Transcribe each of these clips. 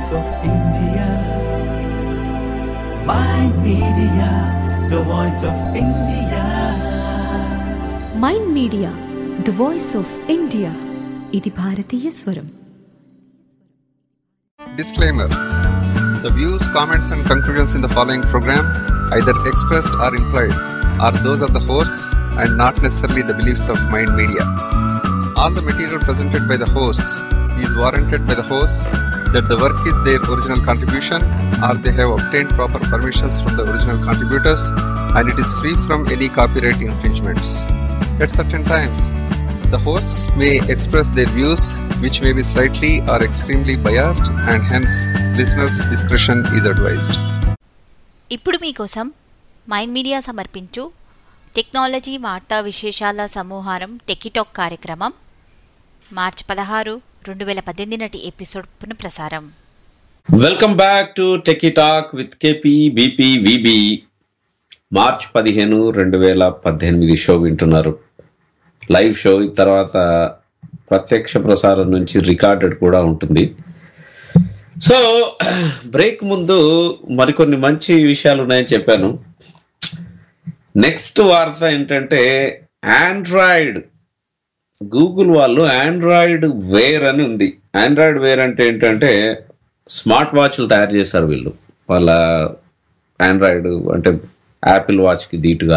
voice of India. Mind Media, the voice of India. Mind Media the voice of India ఇది భారతీయ స్వరం Disclaimer The views, comments, and conclusions in the following program, either expressed or implied, are those of the hosts and not necessarily the beliefs of Mind Media. All the material presented by the hosts is warranted by the hosts that the work is their original contribution or they have obtained proper permissions from the original contributors and it is free from any copyright infringements. At certain times, the hosts may express their views which may be slightly or extremely biased and hence listeners' discretion is advised. ఇప్పుడు మీకోసం mind media సమర్పించు technology వార్తా విశేషాల సమూహారం టెకిటాక్ కార్యక్రమం మార్చి పదహారు రెండు వేల పద్దెనిమిది నాటి ఎపిసోడ్ పునఃప్రసారం welcome back to techie talk with KP BP VB March పదిహేను రెండు వేల పద్దెనిమిది షో వింటున్నారు లైవ్ షో ఈ తర్వాత ప్రత్యక్ష ప్రసారం నుంచి రికార్డెడ్ కూడా ఉంటుంది సో బ్రేక్ ముందు మరికొన్ని మంచి విషయాలు ఉన్నాయని చెప్పాను నెక్స్ట్ వార్త ఏంటంటే ఆండ్రాయిడ్ గూగుల్ వాళ్ళు ఆండ్రాయిడ్ వేర్ అని ఉంది ఆండ్రాయిడ్ వేర్ అంటే ఏంటంటే స్మార్ట్ వాచ్లు తయారు చేశారు వీళ్ళు వాళ్ళ ఆండ్రాయిడ్ అంటే యాపిల్ వాచ్కి దీటుగా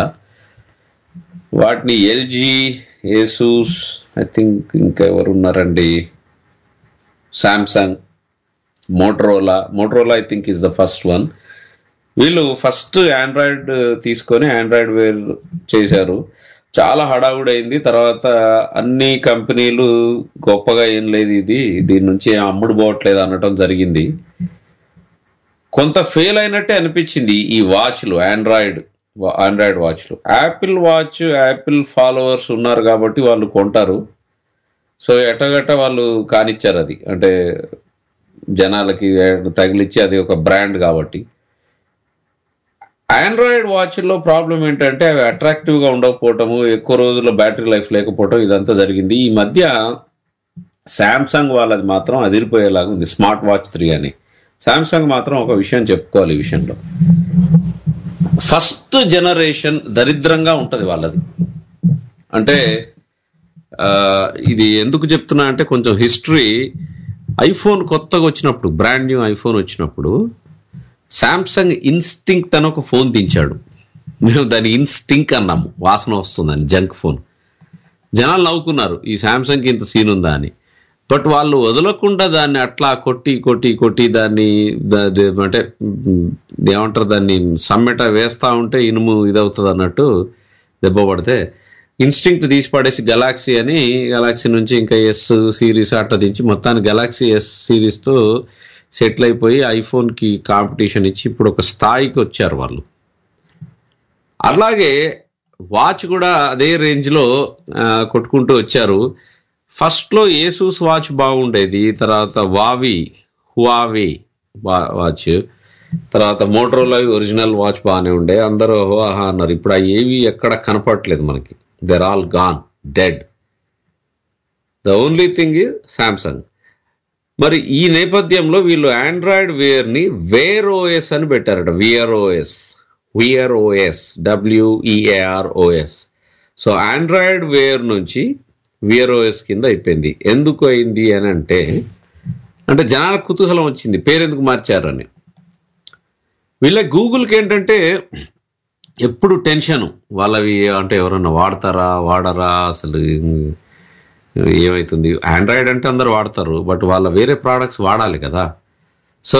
వాటిని ఎల్జీ ఏసూస్ ఐ థింక్ ఇంకా ఎవరు ఉన్నారండి Samsung Motorola Motorola I think is the first one వీళ్ళు ఫస్ట్ ఆండ్రాయిడ్ తీసుకొని ఆండ్రాయిడ్ వేర్ చేశారు చాలా హడావుడి అయింది తర్వాత అన్ని కంపెనీలు గొప్పగా ఏం లేదు ఇది దీని నుంచి ఏం అమ్ముడు పోవట్లేదు అనటం జరిగింది కొంత ఫెయిల్ అయినట్టే అనిపించింది ఈ వాచ్లు ఆండ్రాయిడ్ ఆండ్రాయిడ్ వాచ్లు యాపిల్ వాచ్ యాపిల్ ఫాలోవర్స్ ఉన్నారు కాబట్టి వాళ్ళు కొంటారు సో ఎటగట వాళ్ళు కానిచ్చారు అది అంటే జనాలకి తగిలిచ్చి అది ఒక బ్రాండ్ కాబట్టి ఆండ్రాయిడ్ వాచ్లో ప్రాబ్లం ఏంటంటే అవి అట్రాక్టివ్ గా ఉండకపోవటము ఎక్కువ రోజుల బ్యాటరీ లైఫ్ లేకపోవటం ఇదంతా జరిగింది ఈ మధ్య శాంసంగ్ వాళ్ళది మాత్రం అదిరిపోయేలాగా ఉంది స్మార్ట్ వాచ్ త్రీ అని శాంసంగ్ మాత్రం ఒక విషయం చెప్పుకోవాలి ఈ విషయంలో ఫస్ట్ జనరేషన్ దరిద్రంగా ఉంటది వాళ్ళది అంటే ఆ, ఇది ఎందుకు చెప్తున్నా అంటే కొంచెం హిస్టరీ ఐఫోన్ కొత్తగా వచ్చినప్పుడు బ్రాండ్ న్యూ ఐఫోన్ వచ్చినప్పుడు శాంసంగ్ ఇన్స్టింక్ట్ అని ఒక ఫోన్ దించాడు మేము దాన్ని ఇన్స్టింక్ అన్నాము వాసన వస్తుందని జంక్ ఫోన్ జనాలు నవ్వుకున్నారు ఈ శాంసంగ్ ఇంత సీన్ ఉందా అని బట్ వాళ్ళు వదలకుండా దాన్ని అట్లా కొట్టి కొట్టి కొట్టి దాన్ని దా- దే- అంటే మ్, ఏమంటారు దాన్ని సమ్మెట వేస్తా ఉంటే ఇనుము ఇదవుతుంది అన్నట్టు దెబ్బ పడితే ఇన్స్టింక్ట్ తీసి పడేసి గెలాక్సీ అని గెలాక్సీ నుంచి ఇంకా ఎస్ సిరీస్ అట్లా దించి మొత్తాన్ని గెలాక్సీ ఎస్ సిరీస్తో సెటిల్ అయిపోయి ఐఫోన్ కి కాంపిటీషన్ ఇచ్చి ఇప్పుడు ఒక స్థాయికి వచ్చారు వాళ్ళు అలాగే వాచ్ కూడా అదే రేంజ్ లో ఆ, కొట్టుకుంటూ వచ్చారు ఫస్ట్ లో ఏసూస్ వాచ్ బాగుండేది తర్వాత వావి హువావి వా- వాచ్ తర్వాత మోటరోలా ఒరిజినల్ వాచ్ బాగానే ఉండే అందరూ ఓహో ఆహా అన్నారు ఇప్పుడు ఆ ఏవి ఎక్కడ కనపడట్లేదు మనకి there all gone dead the only thing is Samsung మరి ఈ నేపథ్యంలో వీళ్ళు ఆండ్రాయిడ్ వేర్ ని వేర్ ఓఎస్ అని పెట్టారట Wear OS Wear OS W E A R OS so Android Wear నుంచి విఆర్ ఓఎస్ కింద అయిపోయింది ఎందుకు అయింది అని అంటే అంటే జనాలకు కుతూహలం వచ్చింది పేరు ఎందుకు మార్చారని వీళ్ళ గూగుల్కి ఏంటంటే ఎప్పుడు టెన్షన్ వాళ్ళవి అంటే ఎవరన్నా వాడతారా వాడరా అసలు ఏమవుతుంది ఆండ్రాయిడ్ అంటే అందరు వాడతారు బట్ వాళ్ళ వేరే ప్రోడక్ట్స్ వాడాలి కదా సో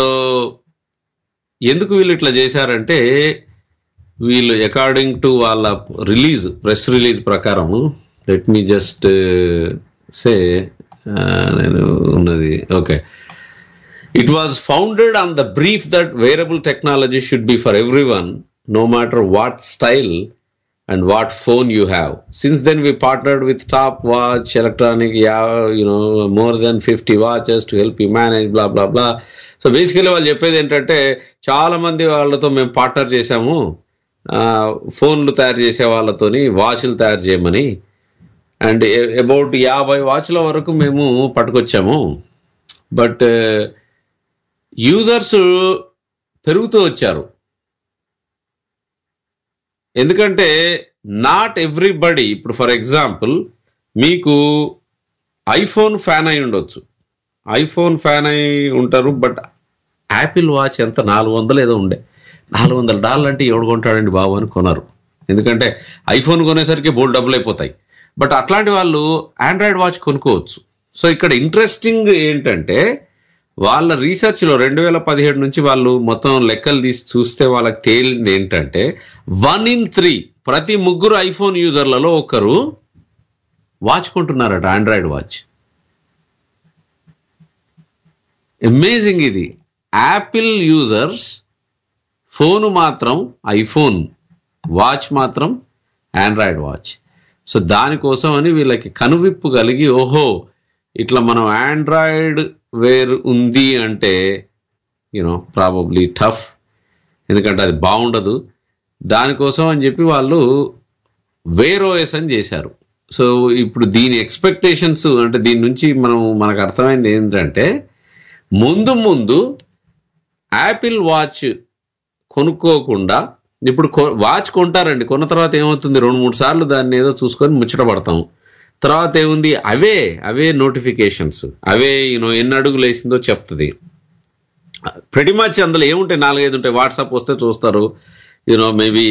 ఎందుకు వీళ్ళు ఇట్లా చేశారంటే వీళ్ళు అకార్డింగ్ టు వాళ్ళ రిలీజ్ ప్రెస్ రిలీజ్ ప్రకారము లెట్ మీ జస్ట్ సే నేను ఉన్నది okay It was founded on the brief that wearable technology should be for everyone, no matter what style and what phone you have. Since then, we partnered with Top Watch, Electronic, yeah, you know, more than 50 watches to help you manage, blah, blah, blah. So basically వాళ్ళు చెప్పేది ఏంటంటే చాలా మంది వాళ్ళతో మేము partner చేశాము ఆ, ఫోన్లు తయారు చేసే వాళ్ళతోని వాచ్లు తయారు చేయమని అండ్ అబౌట్ యాభై వాచ్ల వరకు మేము పట్టుకొచ్చాము బట్ యూజర్స్ పెరుగుతూ వచ్చారు ఎందుకంటే నాట్ ఎవ్రీబడి ఇప్పుడు ఫర్ ఎగ్జాంపుల్ మీకు ఐఫోన్ ఫ్యాన్ అయి ఉండొచ్చు ఐఫోన్ ఫ్యాన్ అయి ఉంటారు బట్ యాపిల్ వాచ్ ఎంత నాలుగు వందలు ఏదో ఉండే నాలుగు వందల డాలర్ అంటే ఎవడు కొంటాడండి బాబు అని కొనరు ఎందుకంటే ఐఫోన్ కొనేసరికి బోల్ డబ్బులు అయిపోతాయి బట్ అట్లాంటి వాళ్ళు ఆండ్రాయిడ్ వాచ్ కొనుక్కోవచ్చు సో ఇక్కడ ఇంట్రెస్టింగ్ ఏంటంటే వాళ్ళ రీసెర్చ్ లో రెండు వేల పదిహేడు నుంచి వాళ్ళు మొత్తం లెక్కలు తీసి చూస్తే వాళ్ళకి తేలింది ఏంటంటే వన్ ఇన్ త్రీ ప్రతి ముగ్గురు ఐఫోన్ యూజర్లలో ఒకరు వాచ్ కొంటున్నారట ఆండ్రాయిడ్ వాచ్ అమేజింగ్ ఇది యాపిల్ యూజర్స్ ఫోన్ మాత్రం ఐఫోన్ వాచ్ మాత్రం ఆండ్రాయిడ్ వాచ్ సో దానికోసం అని వీళ్ళకి కనువిప్పు కలిగి ఓహో ఇట్లా మనం ఆండ్రాయిడ్ వేర్ ఉంది అంటే యూనో ప్రాబబ్లీ టఫ్ ఎందుకంటే అది బాగుండదు దానికోసం అని చెప్పి వాళ్ళు వేర్ ఓఎస్ అని చేశారు సో ఇప్పుడు దీని ఎక్స్పెక్టేషన్స్ అంటే దీని నుంచి మనం మనకు అర్థమైంది ఏంటంటే ముందు ముందు యాపిల్ వాచ్ కొనుక్కోకుండా ఇప్పుడు కొ- వాచ్ కొంటారండి కొన్న తర్వాత ఏమవుతుంది రెండు మూడు సార్లు దాన్ని ఏదో చూసుకొని ముచ్చట పడతాం తర్వాత ఏముంది అవే అవే నోటిఫికేషన్స్ అవే యూనో ఎన్ని అడుగులు వేసిందో చెప్తుంది ప్రతి మచ్ అందులో ఏముంటాయి నాలుగైదు ఉంటాయి వాట్సాప్ వస్తే చూస్తారు యూనో మేబీ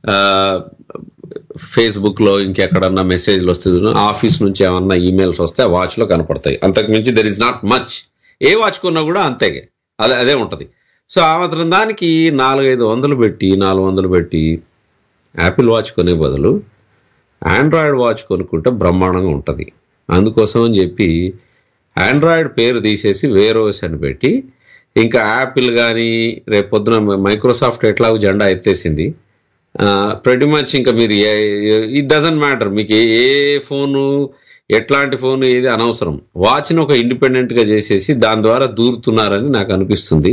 ఫేస్బుక్ లో ఇంకెక్కడన్నా మెసేజ్లు వస్తే ఆఫీస్ నుంచి ఏమన్నా ఈమెయిల్స్ వస్తే ఆ వాచ్ లో కనపడతాయి అంతకు మించి దెర్ ఇస్ నాట్ మచ్ ఏ వాచ్ కొన్నా కూడా అంతే అదే అదే ఉంటది సో ఆ మాత్రం దానికి నాలుగైదు వందలు పెట్టి నాలుగు వందలు పెట్టి యాపిల్ వాచ్ కొనే బదులు ఆండ్రాయిడ్ వాచ్ కొనుక్కుంటే బ్రహ్మాండంగా ఉంటుంది అందుకోసం అని చెప్పి ఆండ్రాయిడ్ పేరు తీసేసి వేరోస్ అని పెట్టి ఇంకా యాపిల్ కానీ రేపు పొద్దున మైక్రోసాఫ్ట్ ఎట్లాగో జెండా ఎత్తేసింది ప్రతి మచ్ ఇంకా మీరు ఇట్ డజంట్ మ్యాటర్ మీకు ఏ ఏ ఫోను ఎట్లాంటి ఫోన్ ఏది అనవసరం వాచ్ని ఒక ఇండిపెండెంట్ గా చేసేసి దాని ద్వారా దూరుతున్నారని నాకు అనిపిస్తుంది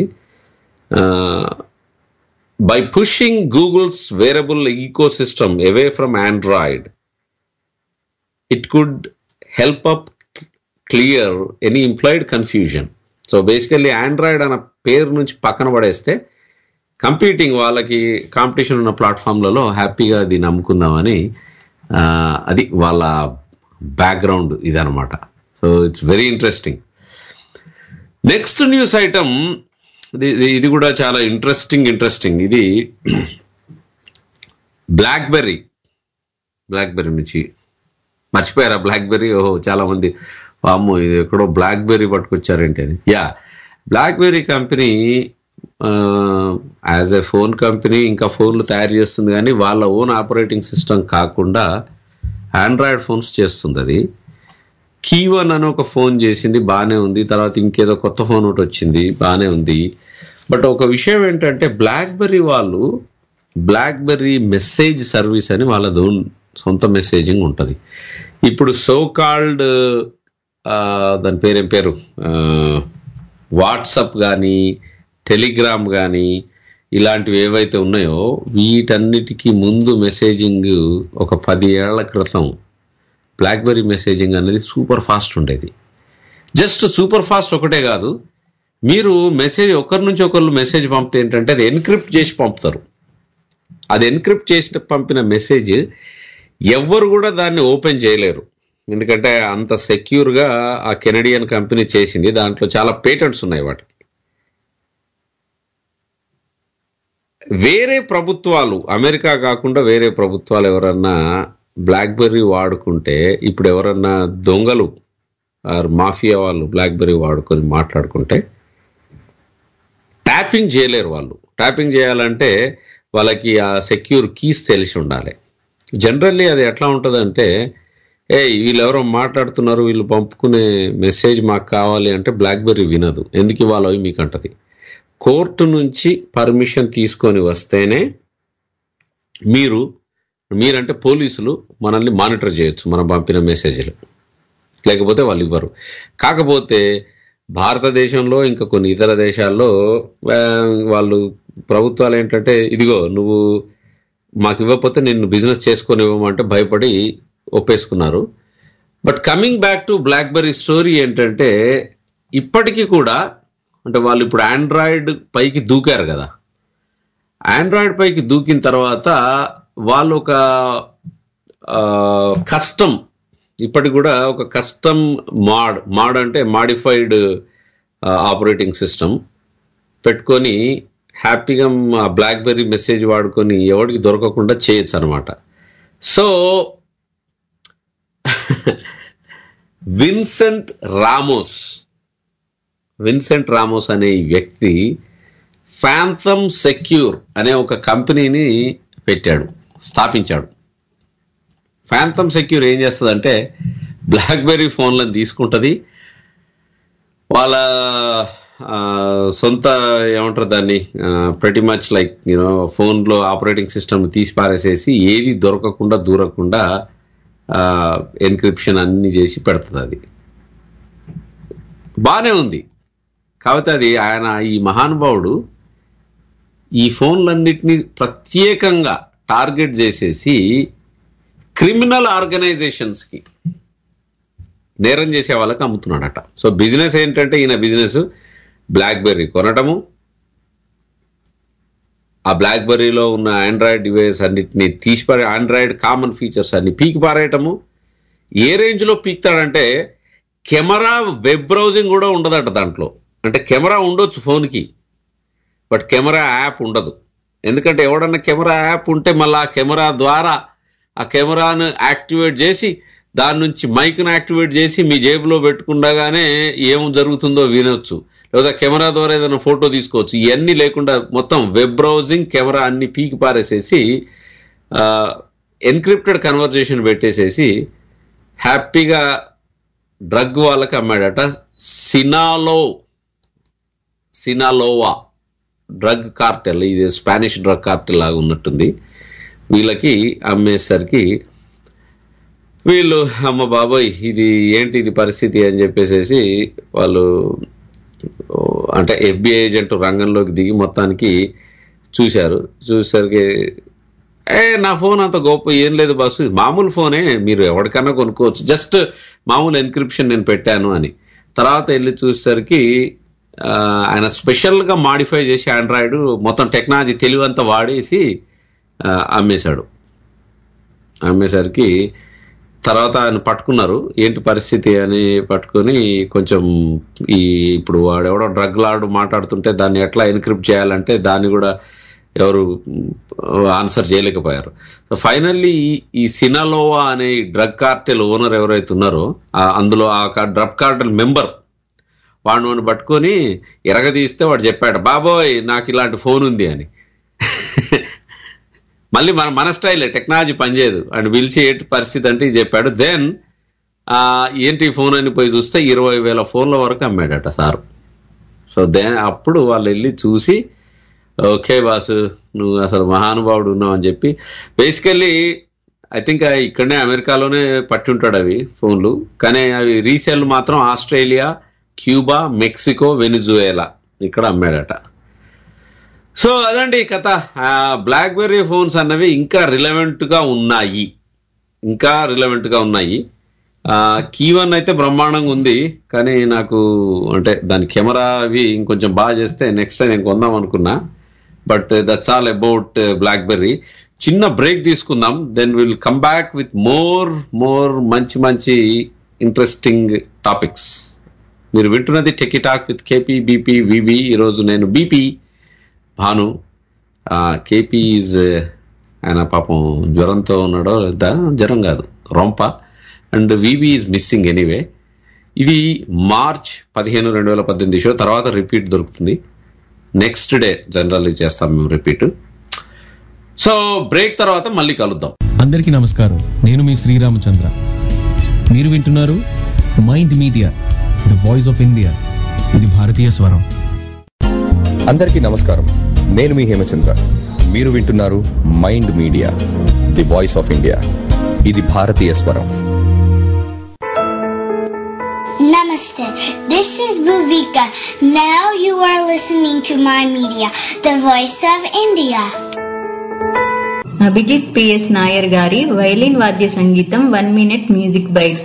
by pushing Google's wearable eco system away from Android it could help up clear any implied confusion so basically Android అన్న పేరు నుంచి పక్కన పడేస్తే కంపీటింగ్ వాళ్ళకి కాంపిటీషన్ ఉన్న ప్లాట్ఫామ్లలో హ్యాపీగా దీన్ని అమ్ముకుందామని ఆ, అది వాళ్ళ బ్యాక్గ్రౌండ్ ఇదనమాట so it's very interesting next news item ఇది ఇది- ఇది కూడా చాలా ఇంట్రెస్టింగ్ ఇంట్రెస్టింగ్ ఇది బ్లాక్బెర్రీ బ్లాక్బెర్రీ నుంచి మర్చిపోయారా బ్లాక్బెర్రీ ఓహో చాలా మంది అమ్మో ఇది ఎక్కడో బ్లాక్బెర్రీ పట్టుకొచ్చారేంటి అని yeah BlackBerry company as a phone company ఇంకా ఫోన్లు తయారు చేస్తుంది కానీ వాళ్ళ ఓన్ ఆపరేటింగ్ సిస్టమ్ కాకుండా ఆండ్రాయిడ్ ఫోన్స్ చేస్తుంది అది కీవన్ అని ఒక ఫోన్ చేసింది బాగానే ఉంది తర్వాత ఇంకేదో కొత్త ఫోన్ ఒకటి వచ్చింది బాగానే ఉంది బట్ ఒక విషయం ఏంటంటే బ్లాక్బెర్రీ వాళ్ళు బ్లాక్బెర్రీ మెసేజ్ సర్వీస్ అని వాళ్ళ ఓన్ సొంత మెసేజింగ్ ఉంటుంది ఇప్పుడు సో కాల్డ్ దాని పేరేం పేరు వాట్సప్ కానీ టెలిగ్రామ్ కానీ ఇలాంటివి ఏవైతే ఉన్నాయో వీటన్నిటికీ ముందు మెసేజింగ్ ఒక పది ఏళ్ల క్రితం బ్లాక్బెర్రీ మెసేజింగ్ అనేది సూపర్ ఫాస్ట్ ఉండేది జస్ట్ సూపర్ ఫాస్ట్ ఒకటే కాదు మీరు మెసేజ్ ఒకరి నుంచి ఒకరు మెసేజ్ పంపితే ఏంటంటే అది ఎన్క్రిప్ట్ చేసి పంపుతారు అది ఎన్క్రిప్ట్ చేసి పంపిన మెసేజ్ ఎవ్వరు కూడా దాన్ని ఓపెన్ చేయలేరు ఎందుకంటే అంత సెక్యూర్ గా ఆ కెనడియన్ కంపెనీ చేసింది దాంట్లో చాలా పేటెంట్స్ ఉన్నాయి వాటికి వేరే ప్రభుత్వాలు అమెరికా కాకుండా వేరే ప్రభుత్వాలు ఎవరన్నా బ్లాక్బెర్రీ వాడుకుంటే ఇప్పుడు ఎవరన్నా దొంగలు ఆర్ మాఫియా వాళ్ళు బ్లాక్బెర్రీ వాడుకొని మాట్లాడుకుంటే ట్యాపింగ్ చేయలేరు వాళ్ళు ట్యాపింగ్ చేయాలంటే వాళ్ళకి ఆ సెక్యూర్ కీస్ తెలిసి ఉండాలి జనరల్లీ అది ఎట్లా ఉంటుందంటే ఏ వీళ్ళు ఎవరో మాట్లాడుతున్నారు వీళ్ళు పంపుకునే మెసేజ్ మాకు కావాలి అంటే బ్లాక్బెర్రీ వినదు ఎందుకు ఇవ్వాలో మీకు అంటది కోర్టు నుంచి పర్మిషన్ తీసుకొని వస్తేనే మీరు మీరంటే పోలీసులు మనల్ని మానిటర్ చేయొచ్చు మనం పంపిన మెసేజ్లు లేకపోతే వాళ్ళు ఇవ్వరు కాకపోతే భారతదేశంలో ఇంకా కొన్ని ఇతర దేశాల్లో ఆ, వాళ్ళు ప్రభుత్వాలు ఏంటంటే ఇదిగో నువ్వు మాకు ఇవ్వకపోతే నిన్ను బిజినెస్ చేసుకొని ఇవ్వమంటే భయపడి ఒప్పేసుకున్నారు but coming back to BlackBerry story ఏంటంటే ఇప్పటికీ కూడా అంటే వాళ్ళు ఇప్పుడు ఆండ్రాయిడ్ పైకి దూకారు కదా ఆండ్రాయిడ్ పైకి దూకిన తర్వాత వాళ్ళు ఒక కస్టమ్ ఇప్పటికి కూడా ఒక కస్టమ్ మాడ్ మాడ్ అంటే మాడిఫైడ్ ఆపరేటింగ్ సిస్టమ్ పెట్టుకొని హ్యాపీగా బ్లాక్బెర్రీ మెసేజ్ వాడుకొని ఎవరికి దొరకకుండా చేయొచ్చు అనమాట so Vincent Ramos Vincent Ramos అనే ఈ వ్యక్తి ఫ్యాంథమ్ సెక్యూర్ అనే ఒక కంపెనీని పెట్టాడు స్థాపించాడు ఫ్యాంథమ్ సెక్యూర్ ఏం చేస్తుందంటే బ్లాక్బెర్రీ ఫోన్లను తీసుకుంటుంది వాళ్ళ ఆ, సొంత ఏమంటారు దాన్ని ప్రతి మచ్ లైక్ యూనో ఫోన్లో ఆపరేటింగ్ సిస్టమ్ తీసి పారేసేసి ఏది దొరకకుండా దూరకుండా ఎన్క్రిప్షన్ అన్ని చేసి పెడుతుంది అది బాగానే ఉంది కాకపోతే అది ఆయన ఈ మహానుభావుడు ఈ ఫోన్లన్నిటినీ ప్రత్యేకంగా టార్గెట్ చేసేసి క్రిమినల్ ఆర్గనైజేషన్స్కి నేరం చేసే వాళ్ళకి అమ్ముతున్నాడట సో బిజినెస్ ఏంటంటే ఈయన బిజినెస్ బ్లాక్బెర్రీ కొనటము ఆ బ్లాక్బెర్రీలో ఉన్న ఆండ్రాయిడ్ డివైస్ అన్నిటిని తీసిపారే ఆండ్రాయిడ్ కామన్ ఫీచర్స్ అన్ని పీకి పారేయటము ఏ రేంజ్లో పీకుతాడంటే కెమెరా వెబ్ బ్రౌజింగ్ కూడా ఉండదట దాంట్లో అంటే కెమెరా ఉండొచ్చు ఫోన్కి బట్ కెమెరా యాప్ ఉండదు ఎందుకంటే ఎవడన్నా కెమెరా యాప్ ఉంటే మళ్ళీ ఆ కెమెరా ద్వారా ఆ కెమెరాను యాక్టివేట్ చేసి దాని నుంచి మైక్ను యాక్టివేట్ చేసి మీ జేబులో పెట్టుకుండగానే ఏం జరుగుతుందో వినొచ్చు లేదా కెమెరా ద్వారా ఏదైనా ఫోటో తీసుకోవచ్చు ఇవన్నీ లేకుండా మొత్తం వెబ్ బ్రౌజింగ్ కెమెరా అన్ని పీకి పారేసేసి ఎన్క్రిప్టెడ్ కన్వర్జేషన్ పెట్టేసేసి హ్యాపీగా డ్రగ్ వాళ్ళకి అమ్మాడట సినాలో సినాలోవా డ్రగ్ కార్టెల్ ఇది స్పానిష్ డ్రగ్ కార్టెల్ లాగా ఉన్నట్టుంది వీళ్ళకి అమ్మేసరికి వీళ్ళు అమ్మ బాబోయ్ ఇది ఏంటి ఇది పరిస్థితి అని చెప్పేసేసి వాళ్ళు ఓ, అంటే ఎఫ్బిఐ ఏజెంట్ రంగంలోకి దిగి మొత్తానికి చూశారు చూసరికి ఏ నా ఫోన్ అంత గొప్ప ఏం లేదు బాసు ఇది మామూలు ఫోనే మీరు ఎవరికన్నా కొనుక్కోవచ్చు జస్ట్ మామూలు ఎన్క్రిప్షన్ నేను పెట్టాను అని తర్వాత వెళ్ళి చూసేసరికి ఆ, ఆయన స్పెషల్గా మాడిఫై చేసి ఆండ్రాయిడ్ మొత్తం టెక్నాలజీ తెలివంతా వాడేసి ఆ, అమ్మేశాడు అమ్మేసరికి తర్వాత ఆయన పట్టుకున్నారు ఏంటి పరిస్థితి అని పట్టుకొని కొంచెం ఈ ఇప్పుడు వాడెవడో డ్రగ్ లాడు మాట్లాడుతుంటే దాన్ని ఎట్లా ఎన్క్రిప్ట్ చేయాలంటే దాన్ని కూడా ఎవరు ఆన్సర్ చేయలేకపోయారు ఫైనల్లీ ఈ సినాలోవా అనే డ్రగ్ కార్టెల్ ఓనర్ ఎవరైతే ఉన్నారో ఆ అందులో ఆ డ్రగ్ కార్టెల్ మెంబర్ వాడిని వాడిని పట్టుకొని ఎరగదీస్తే వాడు చెప్పాడు బాబోయ్ నాకు ఇలాంటి ఫోన్ ఉంది అని మళ్ళీ మన మన స్టైలే టెక్నాలజీ పనిచేయదు అండ్ పిలిచి ఏంటి పరిస్థితి అంటే ఇది చెప్పాడు దెన్ ఏంటి ఈ ఫోన్ అని పోయి చూస్తే ఇరవై వేల ఫోన్ల వరకు అమ్మాడట సారు సో దే అప్పుడు వాళ్ళు వెళ్ళి చూసి ఓకే బాసు నువ్వు అసలు మహానుభావుడు ఉన్నావు అని చెప్పి బేసికల్లీ ఐ థింక్ ఇక్కడనే అమెరికాలోనే పట్టి ఉంటాడు అవి ఫోన్లు కానీ అవి రీసేల్ మాత్రం ఆస్ట్రేలియా క్యూబా మెక్సికో వెనిజుయేలా ఇక్కడ అమ్మాడట సో అదండి కథ బ్లాక్బెర్రీ ఫోన్స్ అన్నవి ఇంకా రిలవెంట్ గా ఉన్నాయి ఇంకా రిలవెంట్ గా ఉన్నాయి కీ వన్ అయితే బ్రహ్మాండంగా ఉంది కానీ నాకు అంటే దాని కెమెరా అవి ఇంకొంచెం బాగా చేస్తే నెక్స్ట్ టైం నేను కొందాం అనుకున్నా but that's all about BlackBerry చిన్న బ్రేక్ తీసుకుందాం then will come back with more more మంచి మంచి ఇంట్రెస్టింగ్ టాపిక్స్ మీరు వింటున్నది Techie talk with KP BP VB ఈరోజు నేను బీపీ భాను కేపీ ఈజ్ ఆయన పాపం జ్వరంతో ఉన్నాడో లేదా జ్వరం కాదు రొంప and VB is missing anyway ఇది మార్చ్ పదిహేను రెండు వేల పద్దెనిమిది షో తర్వాత రిపీట్ దొరుకుతుంది నెక్స్ట్ డే జనరల్ చేస్తాం మేము రిపీట్ సో బ్రేక్ తర్వాత మళ్ళీ కలుద్దాం అందరికీ నమస్కారం నేను మీ శ్రీరామచంద్ర మీరు వింటున్నారు Mind Media the voice of India ఇది భారతీయ స్వరం అందరికీ నమస్కారం నేను మీ హేమచంద్ర మీరు వింటున్నారు Mind Media the voice of India ఇది భారతీయ స్వరం Namaste. This is Bhuvika. Now you are listening to my media, the voice of India. Abhijit PS Nair గారి వైలిన్ వాద్య సంగీతం one minute music bite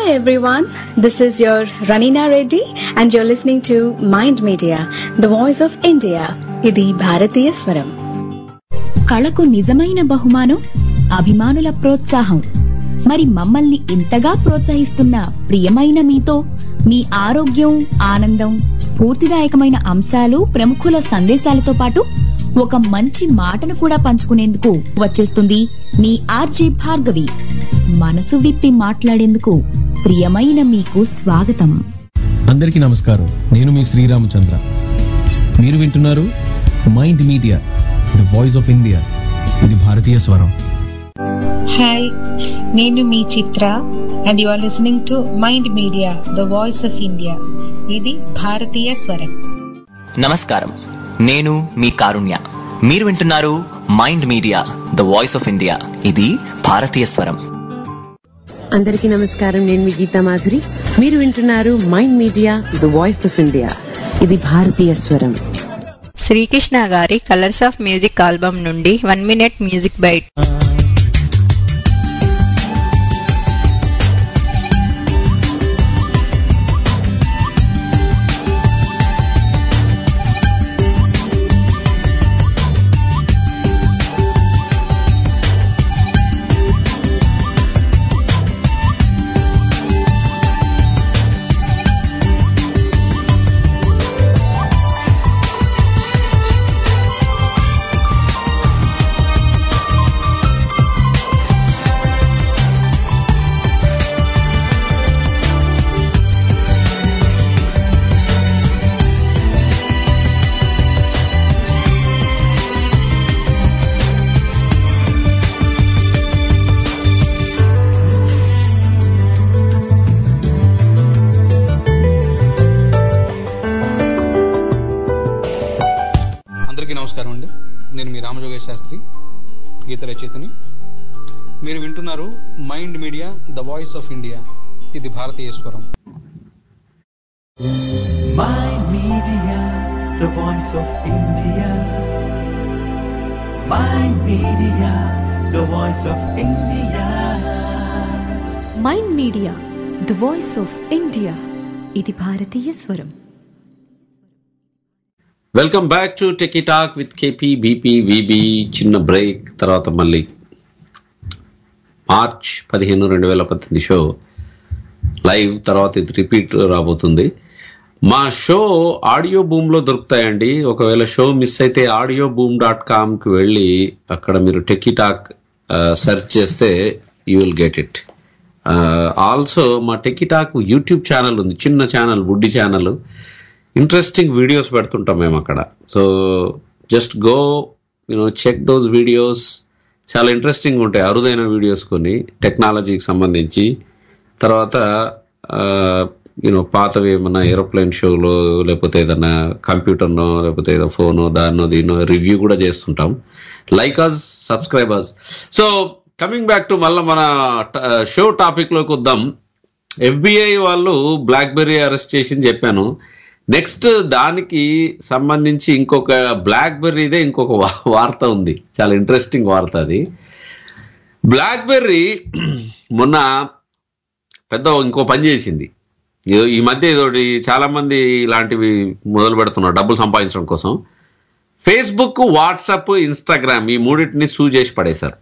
everyone. This is your Ranina Reddy and you're listening to Mind Media, the voice of India. ఇది భారతీయ స్వరం కళకు నిజమైన బహుమానం అభిమానుల ప్రోత్సాహం మరి మమ్మల్ని ఇంతగా ప్రోత్సహిస్తున్న ప్రియమైన మీతో మీ ఆరోగ్యం ఆనందం స్ఫూర్తిదాయకమైన అంశాలు ప్రముఖుల సందేశాలతో పాటు ఒక మంచి మాటను కూడా పంచుకునేందుకు వచ్చేస్తుంది మీ ఆర్జే భార్గవి మనసు విప్పి మాట్లాడేందుకు ప్రియమైన మీకు స్వాగతం అందరికీ నమస్కారం నేను మీ శ్రీరామచంద్ర మీరు వింటున్నారు Mind Media the voice of India ఇది భారతీయ స్వరం హాయ్ నేను మీ Chitra and you are listening to Mind Media the voice of India ఇది భారతీయ స్వరం నమస్కారం నేను మీ కారుణ్య మీరు వింటున్నారు Mind Media the voice of India ఇది భారతీయ స్వరం అందరికీ నమస్కారం నేను మీ గీతా మాధురి మీరు వింటున్నారు Mind Media the voice of India ఇది భారతీయ స్వరం శ్రీకృష్ణ గారి కలర్స్ ఆఫ్ మ్యూజిక్ ఆల్బమ్ నుండి వన్ మినిట్ మ్యూజిక్ బైట్ అందరికీ నమస్కారం అండి నేను మీ రామజోగేశ్ శాస్త్రి గీత రచయితని మీరు వింటున్నారు Mind Media the voice of India ఇది భారతీయ స్వరం Mind Media, the voice of India. Mind Media, the voice of India. Mind Media the voice of India ఇది భారతీయ స్వరం welcome back to techie talk with KP BP V B చిన్న break తర్వాత మళ్ళీ March పదిహేను రెండు వేల పద్దెనిమిది షో లైవ్ తర్వాత ఇది రిపీట్ రాబోతుంది మా షో ఆడియో బూమ్ లో దొరుకుతాయండి ఒకవేళ షో మిస్ అయితే ఆడియో బూమ్ డాట్ కామ్ కి వెళ్ళి అక్కడ మీరు టెకీ టాక్ సెర్చ్ చేస్తే you will get it also మా టెకీ టాక్ యూట్యూబ్ ఛానల్ ఉంది చిన్న ఛానల్ బుడ్డి ఛానల్ ఇంట్రెస్టింగ్ వీడియోస్ పెడుతుంటాం మేము అక్కడ so just go you know check those videos చాలా ఇంట్రెస్టింగ్ ఉంటాయి అరుదైన వీడియోస్ కొన్ని టెక్నాలజీకి సంబంధించి తర్వాత యూనో పాతవి ఏమన్నా ఏరోప్లేన్ షోలో లేకపోతే ఏదన్నా కంప్యూటర్నో లేకపోతే ఏదో ఫోనో దాన్నో దీన్నో రివ్యూ కూడా చేస్తుంటాం like us subscribers so coming back to మళ్ళీ మన షో టాపిక్ లోకి వద్దాం ఎఫ్బిఐ వాళ్ళు బ్లాక్బెర్రీ అరెస్ట్ చేసి చెప్పాను నెక్స్ట్ దానికి సంబంధించి ఇంకొక బ్లాక్బెర్రీదే ఇంకొక వా- వార్త ఉంది చాలా ఇంట్రెస్టింగ్ వార్త అది బ్లాక్బెర్రీ మొన్న పెద్ద ఇంకో పని చేసింది ఈ- ఈ మధ్య ఇదోటి చాలా మంది ఇలాంటివి మొదలు పెడుతున్నారు డబ్బులు సంపాదించడం కోసం ఫేస్బుక్ వాట్సాప్ ఇన్స్టాగ్రామ్ ఈ మూడింటిని సూ చేసి పడేశారు